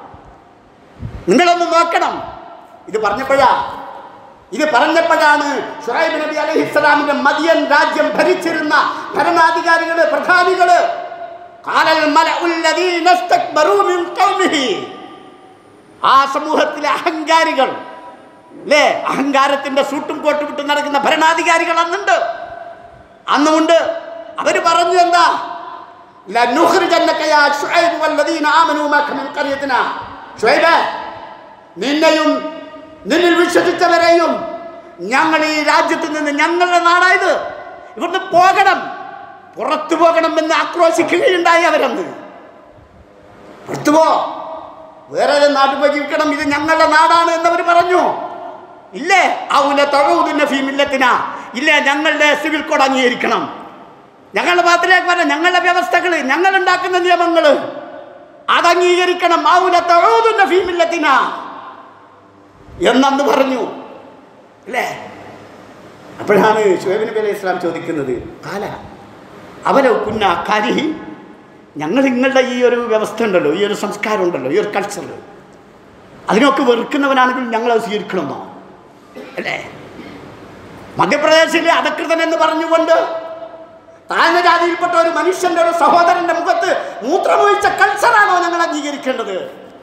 നിങ്ങളൊന്ന് നോക്കണം ഇത് പറഞ്ഞപ്പോഴാ ഇത് പറഞ്ഞപ്പോഴാണ് ഷുറൈബ് നബി അലൈഹി ഇസ്ലാമിന്റെ മദിയൻ രാജ്യം ഭരിച്ചിരുന്ന ഭരണാധികാരികള് പ്രധാനികള് കാലൽ മലഉൽ ലദീന ഇസ്തക്ബറൂ മിൻ ഖൗമിഹി ആ സമൂഹത്തിലെ അഹങ്കാരികൾ അല്ലേ അഹങ്കാരത്തിന്റെ സൂട്ടും കോട്ടും വിട്ട് നടക്കുന്ന ഭരണാധികാരികൾ അന്നുണ്ട് അന്നുമുണ്ട് അവര് പറഞ്ഞു എന്താ ലനുഖ്രിജന്നക യാ ശുഐബ് വല്ലദീന ആമനൂ മഅക മിൻ ഖറിയതിനാ ശുഐബ് നിന്നെയും നിന്നിൽ വിശ്വസിച്ചവരെയും ഞങ്ങൾ ഈ രാജ്യത്ത് നിന്ന് ഞങ്ങളുടെ നാടായത് ഇവിടുന്ന് പോകണം പുറത്തു പോകണം എന്ന് ആക്രോശിക്കുകയുണ്ടായി അവരന്ന് പുറത്തു പോ വേറെ ഏത് നാട്ടിൽ പോയി ജീവിക്കണം ഇത് ഞങ്ങളുടെ നാടാണ് എന്നവർ പറഞ്ഞു ഇല്ലേ ഔല തൊഴൂതിന്റെ ഫീമില്ലത്തിന ഇല്ല ഞങ്ങളുടെ സിവിൽ കോഡ് അംഗീകരിക്കണം ഞങ്ങളുടെ ഭാഗത്തിലേക്ക് വരാം ഞങ്ങളുടെ വ്യവസ്ഥകൾ ഞങ്ങൾ ഉണ്ടാക്കുന്ന നിയമങ്ങൾ അത് അംഗീകരിക്കണം ഔല തൊഴൂതിന്റെ ഫീമില്ലത്തിന എന്നന്ന് പറഞ്ഞു അല്ലേ അപ്പോഴാണ് ഷുഹൈബ് നബി അലൈഹി ഇസ്ലാം ചോദിക്കുന്നത് കാല അവരെ കുന്ന കരിഹി ഞങ്ങൾ നിങ്ങളുടെ ഈ ഒരു വ്യവസ്ഥ ഉണ്ടല്ലോ ഈ ഒരു സംസ്കാരം ഉണ്ടല്ലോ ഈ ഒരു കൾച്ചർ അതിനൊക്കെ വെറുക്കുന്നവനാണെങ്കിൽ ഞങ്ങൾ അത് സ്വീകരിക്കണമെന്നോ അല്ലേ മധ്യപ്രദേശിലെ അധകൃതൻ എന്ന് പറഞ്ഞുകൊണ്ട് താഴ്ന്ന ജാതിയിൽപ്പെട്ട ഒരു മനുഷ്യന്റെ ഒരു സഹോദരന്റെ മുഖത്ത് മൂത്രമൊഴിച്ച കൾച്ചറാണോ ഞങ്ങൾ അംഗീകരിക്കേണ്ടത്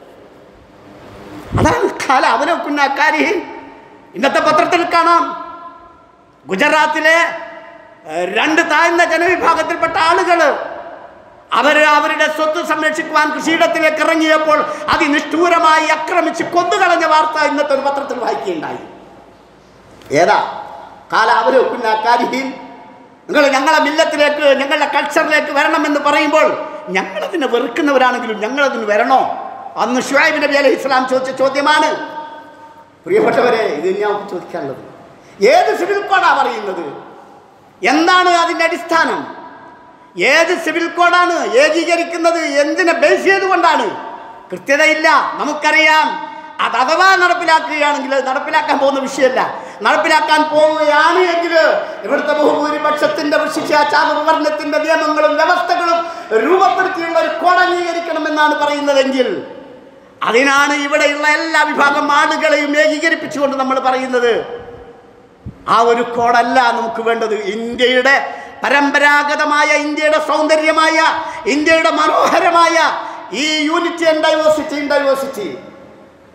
അതാണ് കാല അവനൊക്കുന്ന കാരി ഇന്നത്തെ പത്രത്തിൽ കാണാം ഗുജറാത്തിലെ ഏഹ്, രണ്ട് താഴ്ന്ന ജനവിഭാഗത്തിൽപ്പെട്ട ആളുകൾ അവർ അവരുടെ സ്വത്ത് സംരക്ഷിക്കുവാൻ കൃഷിയിടത്തിലേക്ക് ഇറങ്ങിയപ്പോൾ അതിനിഷ്ഠൂരമായി ആക്രമിച്ച് കൊന്നുകളഞ്ഞ വാർത്ത ഇന്നത്തെ ഒരു പത്രത്തിൽ വായിക്കുകയുണ്ടായി ഏതാ കാല അവരൊക്കുന്ന കാരിഹീൻ നിങ്ങൾ ഞങ്ങളെ മില്ലത്തിലേക്ക് ഞങ്ങളുടെ കൾച്ചറിലേക്ക് വരണമെന്ന് പറയുമ്പോൾ ഞങ്ങളതിനെ വെറുക്കുന്നവരാണെങ്കിലും ഞങ്ങളതിന് വരണോ അന്ന് ഷുഹൈബ് നബി അലൈഹി ഇസ്ലാം ചോദിച്ച ചോദ്യമാണ് പ്രിയപ്പെട്ടവരെ ഇത് ഞാൻ ചോദിക്കാനുള്ളത് ഏത് സിവിൽ കോഡാ പറയുന്നത് എന്താണ് അതിൻ്റെ അടിസ്ഥാനം ഏത് സിവിൽ കോഡാണ് ഏകീകരിക്കുന്നത് എന്തിനെ ബേസ് ചെയ്തുകൊണ്ടാണ് കൃത്യതയില്ല നമുക്കറിയാം അത് അഥവാ നടപ്പിലാക്കുകയാണെങ്കിൽ അത് നടപ്പിലാക്കാൻ പോകുന്ന വിഷയമല്ല നടപ്പിലാക്കാൻ പോവുകയാണ് എങ്കിൽ ഇവിടുത്തെ ബഹുഭൂരിപക്ഷത്തിന്റെ ശിക്ഷാചാതുർവർണ്ണത്തിന്റെ നിയമങ്ങളും വ്യവസ്ഥകളും രൂപപ്പെടുത്തിയുള്ള ഒരു കോഡ് അംഗീകരിക്കണമെന്നാണ് പറയുന്നതെങ്കിൽ അതിനാണ് ഇവിടെയുള്ള എല്ലാ വിഭാഗം ആളുകളെയും ഏകീകരിപ്പിച്ചുകൊണ്ട് നമ്മൾ പറയുന്നത് ആ ഒരു കോഡല്ല നമുക്ക് വേണ്ടത് ഇന്ത്യയുടെ പരമ്പരാഗതമായ ഇന്ത്യയുടെ സൗന്ദര്യമായ ഇന്ത്യയുടെ മനോഹരമായ ഈ unity and diversity in diversity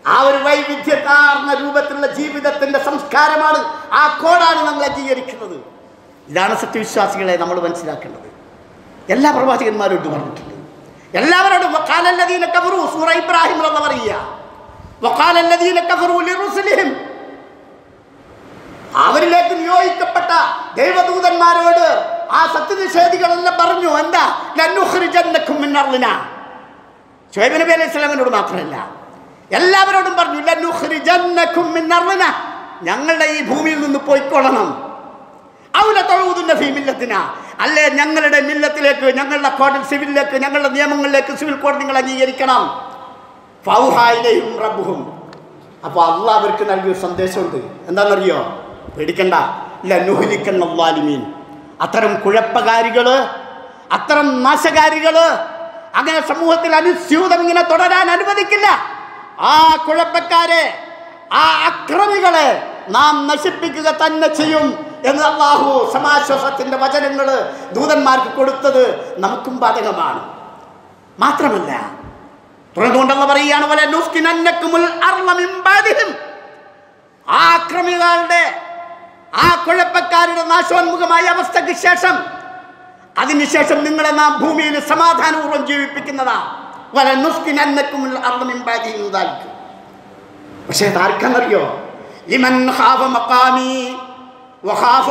ആ ഒരു വൈവിധ്യത്താർന്ന രൂപത്തിലുള്ള ജീവിതത്തിന്റെ സംസ്കാരമാണ് ആ കോഡാണ് നമ്മൾ അംഗീകരിക്കുന്നത് ഇതാണ് സത്യവിശ്വാസികളെ നമ്മൾ മനസ്സിലാക്കേണ്ടത് എല്ലാ പ്രവാചകന്മാരോടും പറഞ്ഞിട്ടുണ്ട് എല്ലാവരോടും വക്കാലല്ലദീന കഫറു സൂറ ഇബ്രാഹിം എന്ന് പറയുക വക്കാലല്ലദീന കഫറു ലിറുസുലിഹിം അവരിലേക്ക് നിയോഗിക്കപ്പെട്ട ദൈവദൂതന്മാരോട് ആ സത്യനിഷേധികളെല്ലാം പറഞ്ഞു എന്താ ലന്നുഖ്രിജന്നക്കും മിൻ അർളിന ഷുഹൈബ് നബി അലൈഹി സ്വലാമിനോട് മാത്രമല്ല എല്ലാവരോടും പറഞ്ഞു ലന്നുഖ്രിജന്നക്കും മിൻ അർളിന ഞങ്ങളുടെ ഈ ഭൂമിയിൽ നിന്ന് പോയിക്കൊള്ളണം ഔല തഴൂതുന്ന ഫീ മില്ലത്തിന അല്ലേ ഞങ്ങളുടെ മില്ലത്തിലേക്ക് ഞങ്ങളുടെ കോടതി സിവിലിലേക്ക് ഞങ്ങളുടെ നിയമങ്ങളിലേക്ക് സിവിൽ കോടതി നിങ്ങൾ അംഗീകരിക്കണം ഫൗഹായിലെയും റബ്ബുഹും അപ്പോൾ അള്ള അവർക്ക് നൽകിയ സന്ദേശമുണ്ട് എന്താണെന്നറിയോ പേടിക്കണ്ട ഇല്ല നുഹലിക്കുന്ന വാലിമീൻ അത്തരം കുഴപ്പകാരികൾ അത്തരം നാശകാരികൾ അങ്ങനെ സമൂഹത്തിൽ അനുസ്യൂതം ഇങ്ങനെ തുടരാൻ അനുവദിക്കില്ല ആ കുഴപ്പക്കാരെ ആ അക്രമികളെ നാം നശിപ്പിക്കുക തന്നെ ചെയ്യും എന്ന് അള്ളാഹു സമാശ്വാസത്തിന്റെ വചനങ്ങൾ ദൂതന്മാർക്ക് കൊടുത്തത് നമുക്കും ബാധകമാണ് മാത്രമല്ല തുടർന്നുകൊണ്ടുള്ള പറയുകയാണ് പോലെ നുസ്കിനന്നക്കുമുൽ അർള മിൻ ബാദിഹിം. ആ അക്രമികളുടെ ആ കുഴപ്പക്കാരുടെ നാശോന്മുഖമായ അവസ്ഥയ്ക്ക് ശേഷം അതിനുശേഷം നിങ്ങളെ നാം ഭൂമിയിൽ സമാധാനപൂർവ്വം ജീവിപ്പിക്കുന്നതാ വല നുസ്കിനന്നക്കുമുൽ അർള മിൻ ബാദിഹിം ദാലിക്. പക്ഷേ ഇത് ആർക്കെന്നറിയോ ലിമൻ ഖാഫ മഖാമി വഖാഫ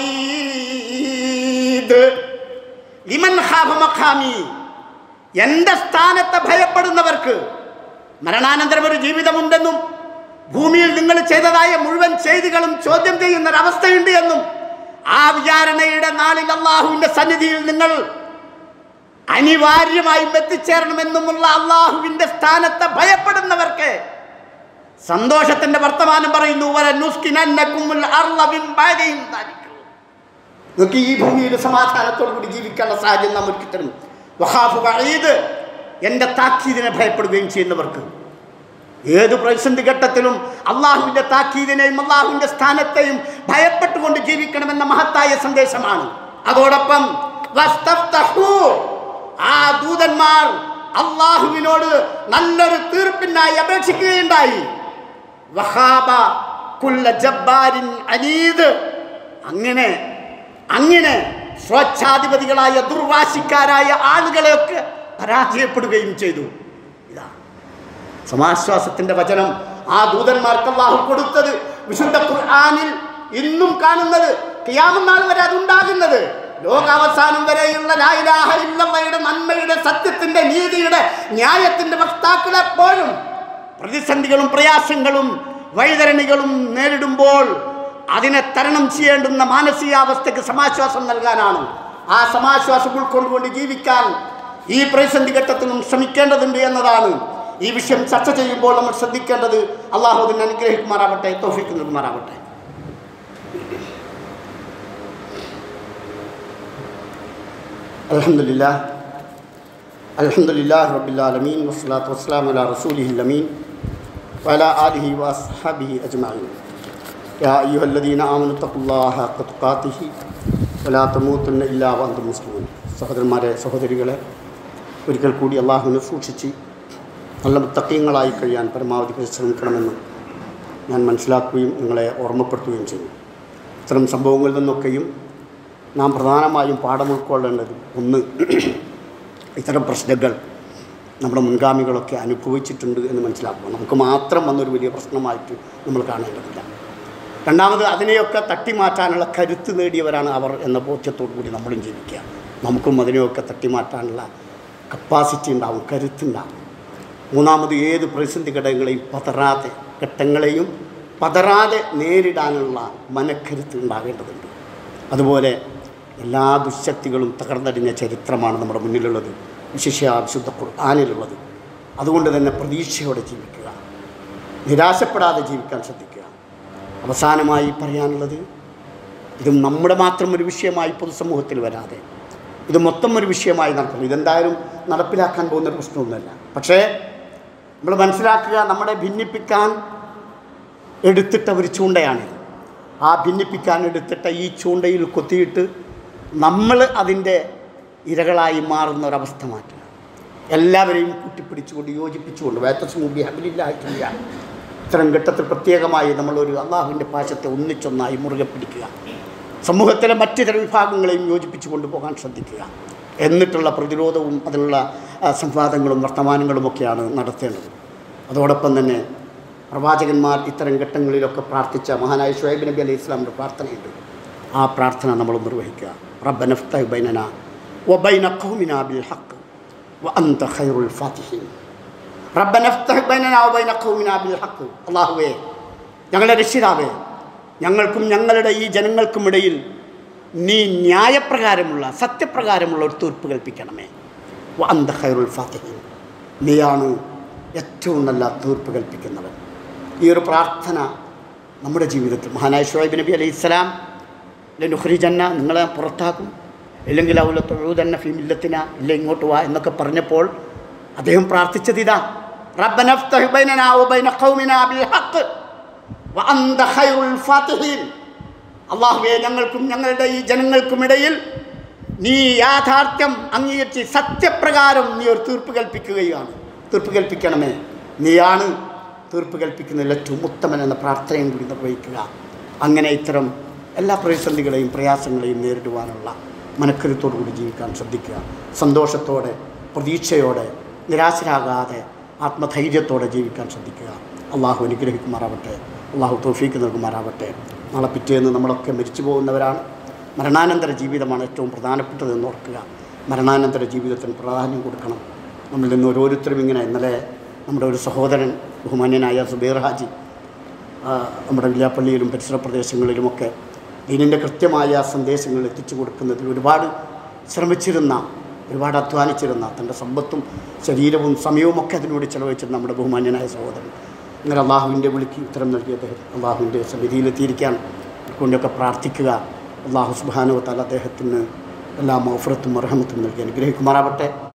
വഈദ് ലിമൻ ഖാഫ മഖാമി എൻ്റെ സ്ഥാനത്തെ ഭയപ്പെടുന്നവർക്ക് മരണാനന്തരം ഒരു ജീവിതമുണ്ടെന്നും ഭൂമിയിൽ നിങ്ങൾ ചെയ്തതായ മുഴുവൻ ചെയ്തികളും ചോദ്യം ചെയ്യുന്ന ഒരവസ്ഥയുണ്ട് എന്നും ആ വിചാരണയുടെ നാളിൽ അള്ളാഹുവിൻ്റെ സന്നിധിയിൽ നിങ്ങൾ അനിവാര്യമായും എത്തിച്ചേരണമെന്നുമുള്ള അള്ളാഹുവിൻ്റെ സ്ഥാനത്തെ ഭയപ്പെടുന്നവർക്ക് സന്തോഷത്തിന്റെ വർത്തമാനം പറയുന്നു "വല നുസ്കിനന്നക്കുമുൽ അർള മിൻ ബഅദിഹിം ദാലിക." നിങ്ങൾക്ക് ഈ ഭൂമിയിൽ സമാധാനത്തോടു കൂടി ജീവിക്കാനുള്ള സാഹചര്യം നാം ഒരുക്കി തരും വഹാഫ് വഈദ് എൻ്റെ താക്കീദിനെ ഭയപ്പെടുകയും ചെയ്യുന്നവർക്ക് ഏത് പ്രതിസന്ധി ഘട്ടത്തിലും അള്ളാഹുവിൻ്റെ താക്കീദിനെയും അള്ളാഹുവിൻ്റെ സ്ഥാനത്തെയും ഭയപ്പെട്ടുകൊണ്ട് ജീവിക്കണമെന്ന മഹത്തായ സന്ദേശമാണ് അതോടൊപ്പം വസ്തഫ്തഹൂ, ആ ദൂതന്മാർ അള്ളാഹുവിനോട് നല്ലൊരു തീർപ്പിനായി അപേക്ഷിക്കുകയുണ്ടായി വഹാബ കുല്ല ജബ്ബാരിൻ അനീദ് അങ്ങനെ അങ്ങനെ സ്വച്ഛാധിപതികളായ ദുർവാശിക്കാരായ ആളുകളെയൊക്കെ പരാജയപ്പെടുകയും ചെയ്തു ഇതാ സമാശ്വാസത്തിന്റെ വചനം ആ ദൂതന്മാർക്ക് അള്ളാഹു കൊടുത്തത് വിശുദ്ധ ഖുർആനിൽ ഇന്നും കാണുന്നത് കിയാമനാൾ വരെ അതുണ്ടാകുന്നത് ലോകാവസാനം വരെയുള്ള ലായിലാഹ ഇല്ലവയുടെ നന്മയുടെ സത്യത്തിന്റെ നീതിയുടെ ന്യായത്തിന്റെ വക്താക്കൾ എപ്പോഴും പ്രതിസന്ധികളും പ്രയാസങ്ങളും വൈതരണികളും നേരിടുമ്പോൾ അതിനെ തരണം ചെയ്യേണ്ടുന്ന മാനസികാവസ്ഥയ്ക്ക് സമാശ്വാസം നൽകാനാണ് ആ സമാശ്വാസം ഉൾക്കൊണ്ടുകൊണ്ട് ജീവിക്കാൻ ഈ പ്രതിസന്ധി ഘട്ടത്തിലും ശ്രമിക്കേണ്ടതുണ്ട് എന്നതാണ് ഈ വിഷയം ചർച്ച ചെയ്യുമ്പോൾ നമ്മൾ ശ്രദ്ധിക്കേണ്ടത് അള്ളാഹു അതിനെ അനുഗ്രഹിക്കുമാറാവട്ടെ തോഫിക്ക് നൽകുമാറാവട്ടെ അലഹമില്ല അലഹമില്ലാ റബിലാലമീൻ വസ്സലാത്തു വസ്സലാം അല റസൂലിഹിൽ അമീൻ وعلى آله وأصحابه أجمعين يا أيها الذين آمنوا اتقوا الله حق تقاته ولا تموتن إلا وأنتم مسلمون സഹോദരന്മാരെ സഹോദരികളെ ഒരിക്കൽ കൂടി അള്ളാഹുവിനെ സൂക്ഷിച്ച് നല്ല മുത്തക്കീങ്ങളായി കഴിയാൻ പരമാവധി പരിശ്രമിക്കണമെന്ന് ഞാൻ മനസ്സിലാക്കുകയും നിങ്ങളെ ഓർമ്മപ്പെടുത്തുകയും ചെയ്യും ഇത്തരം സംഭവങ്ങളിൽ നിന്നൊക്കെയും നാം പ്രധാനമായും പാഠം ഉൾക്കൊള്ളേണ്ടത് ഒന്ന് ഇത്തരം പ്രശ്നങ്ങൾ നമ്മുടെ മുൻഗാമികളൊക്കെ അനുഭവിച്ചിട്ടുണ്ട് എന്ന് മനസ്സിലാക്കുക നമുക്ക് മാത്രം വന്നൊരു വലിയ പ്രശ്നമായിട്ട് നമ്മൾ കാണേണ്ടതില്ല രണ്ടാമത് അതിനെയൊക്കെ തട്ടിമാറ്റാനുള്ള കരുത്ത് നേടിയവരാണ് അവർ എന്ന ബോധ്യത്തോടു കൂടി നമ്മളും ജീവിക്കുക നമുക്കും അതിനെയൊക്കെ തട്ടിമാറ്റാനുള്ള കപ്പാസിറ്റി ഉണ്ടാവും കരുത്തുണ്ടാവും മൂന്നാമത് ഏത് പ്രതിസന്ധി ഘടകങ്ങളെയും പതറാതെ ഘട്ടങ്ങളെയും പതറാതെ നേരിടാനുള്ള മനക്കരുത്ത് ഉണ്ടാകേണ്ടതുണ്ട് അതുപോലെ എല്ലാ ദുശക്തികളും തകർന്നടിഞ്ഞ ചരിത്രമാണ് നമ്മുടെ മുന്നിലുള്ളത് വിശിഷ്യ വിശുദ്ധ ഖുർആാനിലുള്ളത് അതുകൊണ്ട് തന്നെ പ്രതീക്ഷയോടെ ജീവിക്കുക നിരാശപ്പെടാതെ ജീവിക്കാൻ ശ്രദ്ധിക്കുക അവസാനമായി പറയാനുള്ളത് ഇത് നമ്മുടെ മാത്രം ഒരു വിഷയമായി പൊതുസമൂഹത്തിൽ വരാതെ ഇത് മൊത്തം ഒരു വിഷയമായി നടക്കണം ഇതെന്തായാലും നടപ്പിലാക്കാൻ പോകുന്ന ഒരു പ്രശ്നമൊന്നുമല്ല പക്ഷേ നമ്മൾ മനസ്സിലാക്കുക നമ്മളെ ഭിന്നിപ്പിക്കാൻ എടുത്തിട്ട ഒരു ചൂണ്ടയാണിത് ആ ഭിന്നിപ്പിക്കാൻ എടുത്തിട്ട ഈ ചൂണ്ടയിൽ കൊത്തിയിട്ട് നമ്മൾ അതിൻ്റെ ഇരകളായി മാറുന്ന ഒരവസ്ഥ മാറ്റുക എല്ലാവരെയും കൂട്ടിപ്പിടിച്ചുകൊണ്ട് യോജിപ്പിച്ചുകൊണ്ട് വേത്തസ് മുമ്പി ഹബിലില്ലായിട്ടില്ല ഇത്തരം ഘട്ടത്തിൽ പ്രത്യേകമായി നമ്മളൊരു അള്ളാഹുവിൻ്റെ പാശത്തെ ഒന്നിച്ചൊന്നായി മുറുകെ പിടിക്കുക സമൂഹത്തിലെ മറ്റു ചില വിഭാഗങ്ങളെയും യോജിപ്പിച്ചു കൊണ്ടുപോകാൻ ശ്രദ്ധിക്കുക എന്നിട്ടുള്ള പ്രതിരോധവും അതിനുള്ള ആ, സംവാദങ്ങളും വർത്തമാനങ്ങളുമൊക്കെയാണ് നടത്തേണ്ടത് അതോടൊപ്പം തന്നെ പ്രവാചകന്മാർ ഇത്തരം ഘട്ടങ്ങളിലൊക്കെ പ്രാർത്ഥിച്ച മഹാനായ ഷുഹൈബ് നബി അലൈഹി ഇസ്ലാമിൻ്റെ പ്രാർത്ഥനയുണ്ട് ആ പ്രാർത്ഥന നമ്മൾ നിർവഹിക്കുക റബ്ബനഫ്ത ബൈനന വബൈന ഖൗമിന ബിൽ ഹഖ് വ അന്ത ഖൈറുൽ ഫാത്തിഹീൻ റബ്ബനഫ്തഹ് ബൈനന വബൈന ഖൗമിന ബിൽ ഹഖ് അല്ലാഹുവേ ഞങ്ങളുടെ രക്ഷിതാവേ ഞങ്ങൾക്കും ഞങ്ങളുടെ ഈ ജനങ്ങൾക്കുമിടയിൽ നീ ന്യായപ്രകാരമുള്ള സത്യപ്രകാരമുള്ള ഒരു തീർപ്പ് കൽപ്പിക്കണമേ വ അന്ത ഖൈറുൽ ഫാത്തിഹീൻ നീയാണ് ഏറ്റവും നല്ല തീർപ്പ് കൽപ്പിക്കുന്നവൻ ഈ ഒരു പ്രാർത്ഥന നമ്മുടെ ജീവിതത്തിൽ മഹാനായ ഷുഹൈബ് നബി അലൈഹി ഇസ്ലാം ലുഹ്രിജന്ന നിങ്ങളെ ഞാൻ പുറത്താക്കും ഇല്ലെങ്കിൽ അവല തൊഴുതന്ന ഫിമില്ലത്തിന ഇല്ല ഇങ്ങോട്ട് വാ എന്നൊക്കെ പറഞ്ഞപ്പോൾ അദ്ദേഹം പ്രാർത്ഥിച്ചത് ഇതാ റബ്ബന അഫ്തഹ് ബൈനനാ വബൈന ഖൗമിനാ ബിൽ ഹഖ് വഅന്ത ഖൈറുൽ ഫാത്തിഹീൻ അള്ളാഹുവേ ഞങ്ങൾക്കും ഞങ്ങളുടെ ഈ ജനങ്ങൾക്കുമിടയിൽ നീ യാഥാർത്ഥ്യം അംഗീകരിച്ച് സത്യപ്രകാരം നീ ഒരു തീർപ്പ് കൽപ്പിക്കുകയാണ് തീർപ്പ് കൽപ്പിക്കണമേ നീയാണ് തീർപ്പ് കൽപ്പിക്കുന്നതിൽ ഏറ്റവും ഉത്തമൻ എന്ന പ്രാർത്ഥനയും കൂടി നിർവഹിക്കുക അങ്ങനെ ഇത്തരം എല്ലാ പ്രതിസന്ധികളെയും പ്രയാസങ്ങളെയും നേരിടുവാനുള്ള മനക്കരുത്തോടു കൂടി ജീവിക്കാൻ ശ്രദ്ധിക്കുക സന്തോഷത്തോടെ പ്രതീക്ഷയോടെ നിരാശരാകാതെ ആത്മധൈര്യത്തോടെ ജീവിക്കാൻ ശ്രദ്ധിക്കുക അള്ളാഹു അനുഗ്രഹിക്കുമാറാവട്ടെ അള്ളാഹു തോഫീക്ക് നൽകുമാറാവട്ടെ നാളെ പിറ്റേന്ന് നമ്മളൊക്കെ മരിച്ചു പോകുന്നവരാണ് മരണാനന്തര ജീവിതമാണ് ഏറ്റവും പ്രധാനപ്പെട്ടതെന്ന് ഓർക്കുക മരണാനന്തര ജീവിതത്തിന് പ്രാധാന്യം കൊടുക്കണം നമ്മളിൽ നിന്ന് ഓരോരുത്തരും ഇങ്ങനെ ഇന്നലെ നമ്മുടെ ഒരു സഹോദരൻ ബഹുമാന്യനായ സുബൈർ ഹാജി ആ, നമ്മുടെ വില്യാപ്പള്ളിയിലും പരിസര പ്രദേശങ്ങളിലുമൊക്കെ ദീനിൻ്റെ കൃത്യമായ സന്ദേശങ്ങൾ എത്തിച്ചു കൊടുക്കുന്നതിൽ ഒരുപാട് ശ്രമിച്ചിരുന്ന ഒരുപാട് അധ്വാനിച്ചിരുന്ന തൻ്റെ സമ്പത്തും ശരീരവും സമയവും ഒക്കെ അതിലൂടെ ചെലവഴിച്ചിരുന്ന നമ്മുടെ ബഹുമാന്യനായ സഹോദരൻ അങ്ങനെ അള്ളാഹുവിൻ്റെ വിളിക്ക് ഉത്തരം നൽകിയ അദ്ദേഹം അള്ളാഹുവിൻ്റെ സന്നിധിയിലെത്തിയിരിക്കാൻ കൊണ്ടൊക്കെ പ്രാർത്ഥിക്കുക അള്ളാഹു സുബാനുവത്താൽ അദ്ദേഹത്തിന് എല്ലാ മൗഫറത്തും അർഹമത്തും നൽകി അനുഗ്രഹിക്കുമാറാവട്ടെ